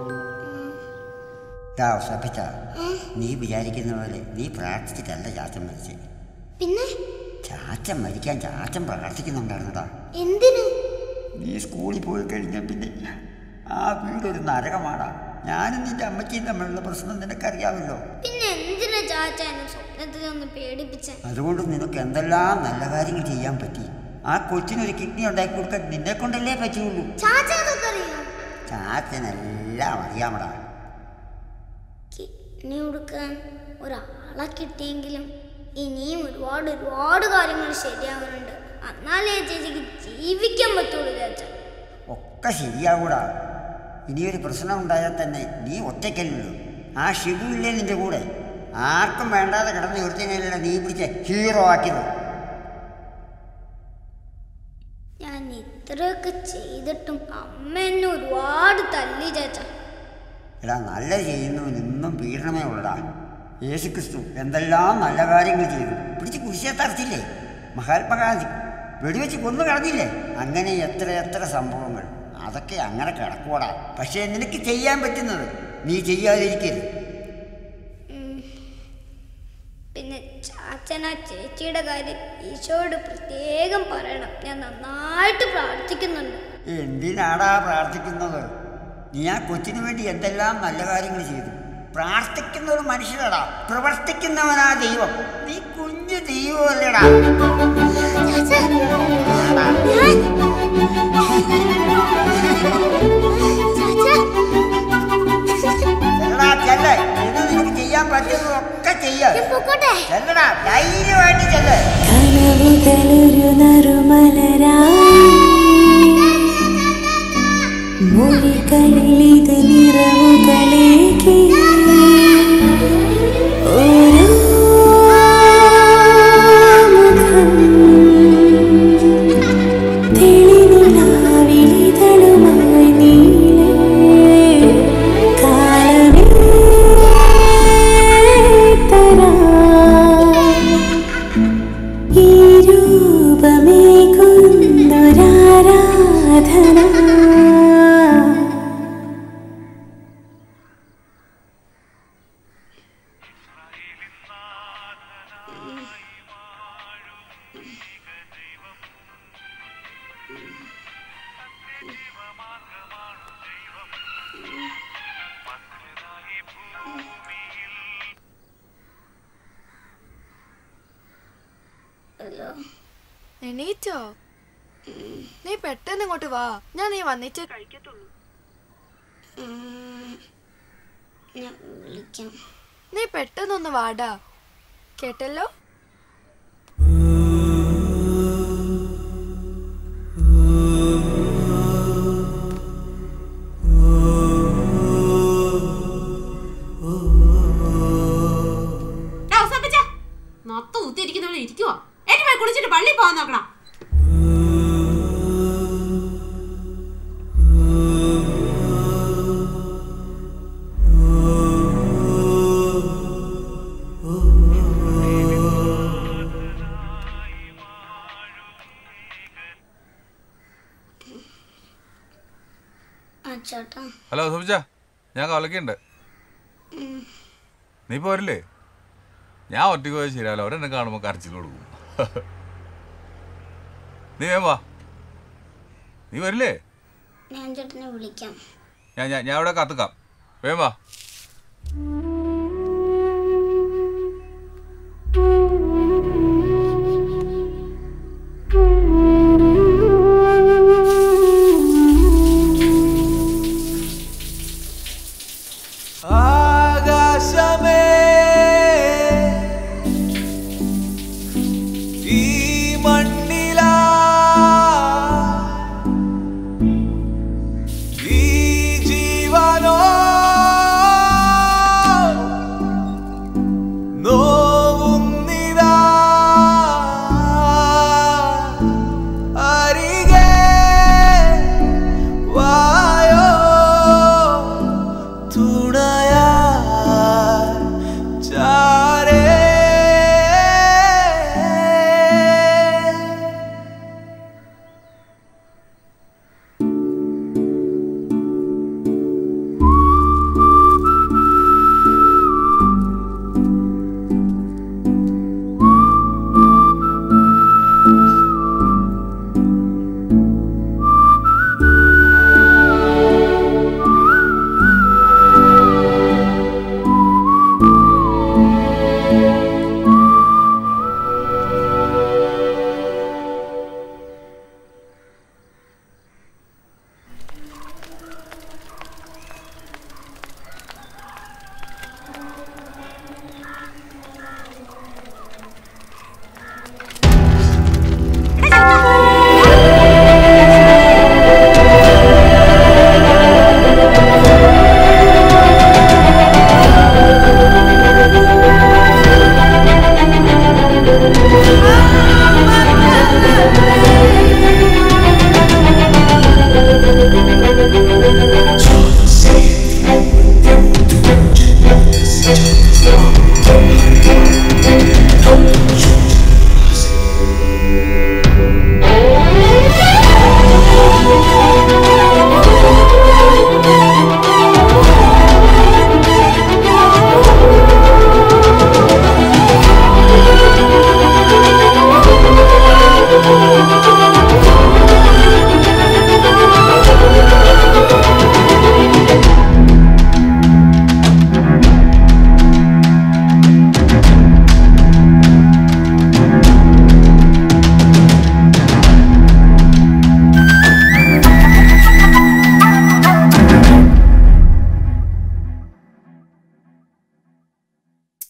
ദാ അവസരപ്പച്ച നീ വിചാരിക്കുന്ന പോലെ നീ പ്രാർത്ഥിച്ചിട്ടല്ല ചാച്ചൻ മരിച്ചേ പിന്നെ ചാച്ചൻ മരിക്കാൻ ചാച്ചൻ പ്രാർത്ഥിക്കുന്നുണ്ടായിരുന്നടാ എന്തിനു നീ സ്കൂളിൽ പോയി കഴിഞ്ഞാൽ പിന്നെ ആ വീടൊരു നരകമാടാ ഞാനും നിന്റെ അമ്മച്ചിയും തമ്മിലുള്ള പ്രശ്നം നിനക്കറിയാമല്ലോ പിന്നെ എന്തിനാ ചാച്ച എന്നെ സ്വപ്നത്തിൽ ഒന്ന് പേടിപ്പിച്ച അതുകൊണ്ട് നിനക്ക് എന്തെല്ലാം നല്ല കാര്യങ്ങൾ ചെയ്യാൻ പറ്റി ആ കൊച്ചിനൊരു കിഡ്നി ഉണ്ടാക്കി കൊടുക്കാൻ നിന്നെ കൊണ്ടല്ലേ പറ്റുള്ളൂ ചാച്ച അതൊക്കെ അറിയോ ചാച്ചനെല്ലാം അറിയാമടാ കിഡ്നി കൊടുക്കാൻ ഒരാളെ കിട്ടിയെങ്കിലും ഇനിയും ഒരുപാട് ഒരുപാട് കാര്യങ്ങൾ ശരിയാവാനുണ്ട് എന്നാലേ ചേച്ചിക്ക് ജീവിക്കാൻ പറ്റുള്ളൂ ചാച്ച ഒക്കെ ശരിയാകൂടാ ഇനിയൊരു പ്രശ്നം ഉണ്ടായാൽ തന്നെ നീ ഒറ്റയ്ക്കല്ലല്ലോ ആ ഷിബു ഇല്ലേ നിന്റെ കൂടെ ആർക്കും വേണ്ടാതെ കിടന്ന് ഒരുത്തിനല്ല നീ പിടിച്ച ഹീറോ ആക്കിയത് ഞാൻ ഇത്രയൊക്കെ ചെയ്തിട്ടും അമ്മ എന്നെ ഒരുപാട് തല്ലി ചാച്ച എടാ നല്ലത് ചെയ്യുന്നവനെന്നും പീഡനമേ ഉള്ളടാ യേശുക്രിസ്തു എന്തെല്ലാം നല്ല കാര്യങ്ങൾ ചെയ്തു പിടിച്ച് കുരിശെ തറച്ചില്ലേ മഹാത്മാഗാന്ധി വെടിവെച്ച് കൊന്നു കളഞ്ഞില്ലേ അങ്ങനെ എത്ര എത്ര സംഭവങ്ങൾ അതൊക്കെ അങ്ങനെ കിടക്കൂടാ പക്ഷേ നിനക്ക് ചെയ്യാൻ പറ്റുന്നത് നീ ചെയ്യാതിരിക്കരുത് പിന്നെ ചാച്ചൻ ആ ചേച്ചിയുടെ കാര്യം ഈശോയോട് പ്രത്യേകം പറയണം ഞാൻ നന്നായിട്ട് പ്രാർത്ഥിക്കുന്നുണ്ട് എന്തിനാടാ പ്രാർത്ഥിക്കുന്നത് നീ ആ കൊച്ചിനു വേണ്ടി എന്തെല്ലാം നല്ല കാര്യങ്ങൾ ചെയ്തു പ്രാർത്ഥിക്കുന്ന ഒരു മനുഷ്യരടാ പ്രവർത്തിക്കുന്നവനാ ദൈവം നീ കുഞ്ഞു ദൈവമല്ലേടാ ചെല്ലടാ ചെല്ല് ഇത് നിനക്ക് ചെയ്യാൻ പറ്റുന്നതൊക്കെ ചെയ്യാം ചെല്ലടാ ധൈര്യമായിട്ട് ചെല്ല് കനവുകളൊരു നറുമലരായി മൊഴികളിലിത് നിറവുകളേകി ഓരോ മുഖം തെളിനിലാവിളിതളുമായി നീളെ കാലമേ തരാ ഈ രൂപമേകുന്നൊരാരാധന ഹലോ എണീറ്റോ നീ പെട്ടെന്ന് ഇങ്ങോട്ട് വാ ഞാൻ നീ വന്നിട്ട് കഴിക്കത്തുള്ളൂ ഞാൻ വിളിക്കാം നീ പെട്ടെന്നൊന്ന് വാടാ കേട്ടല്ലോ ഡാ, ഉസാപ്പച്ചാ, നത്ത കുത്തിയിരിക്കുന്നവരെ ഇരിക്കുവോ ഏറ്റവും പോയി കുളിച്ചിട്ട് പള്ളി പോകാൻ നോക്കണം ആ ചേട്ടാ ഹലോ സുബിച്ച ഞാൻ കവലക്കുണ്ട് ഉം. നീ പോരില്ലേ ഞാൻ ഒറ്റയ്ക്ക് പോയാൽ ശരിയല്ല അവരെന്നെ കാണുമ്പോൾ കരച്ചിൽ കൊടുക്കും നീ വേം വാ നീ വരില്ലേ ഞാൻ ചേട്ടനെ വിളിക്കാം ഞാൻ ഞാൻ ഞാൻ ഇവിടെ കാത്തുക്കാം വേം വാ ആ ചൂടാ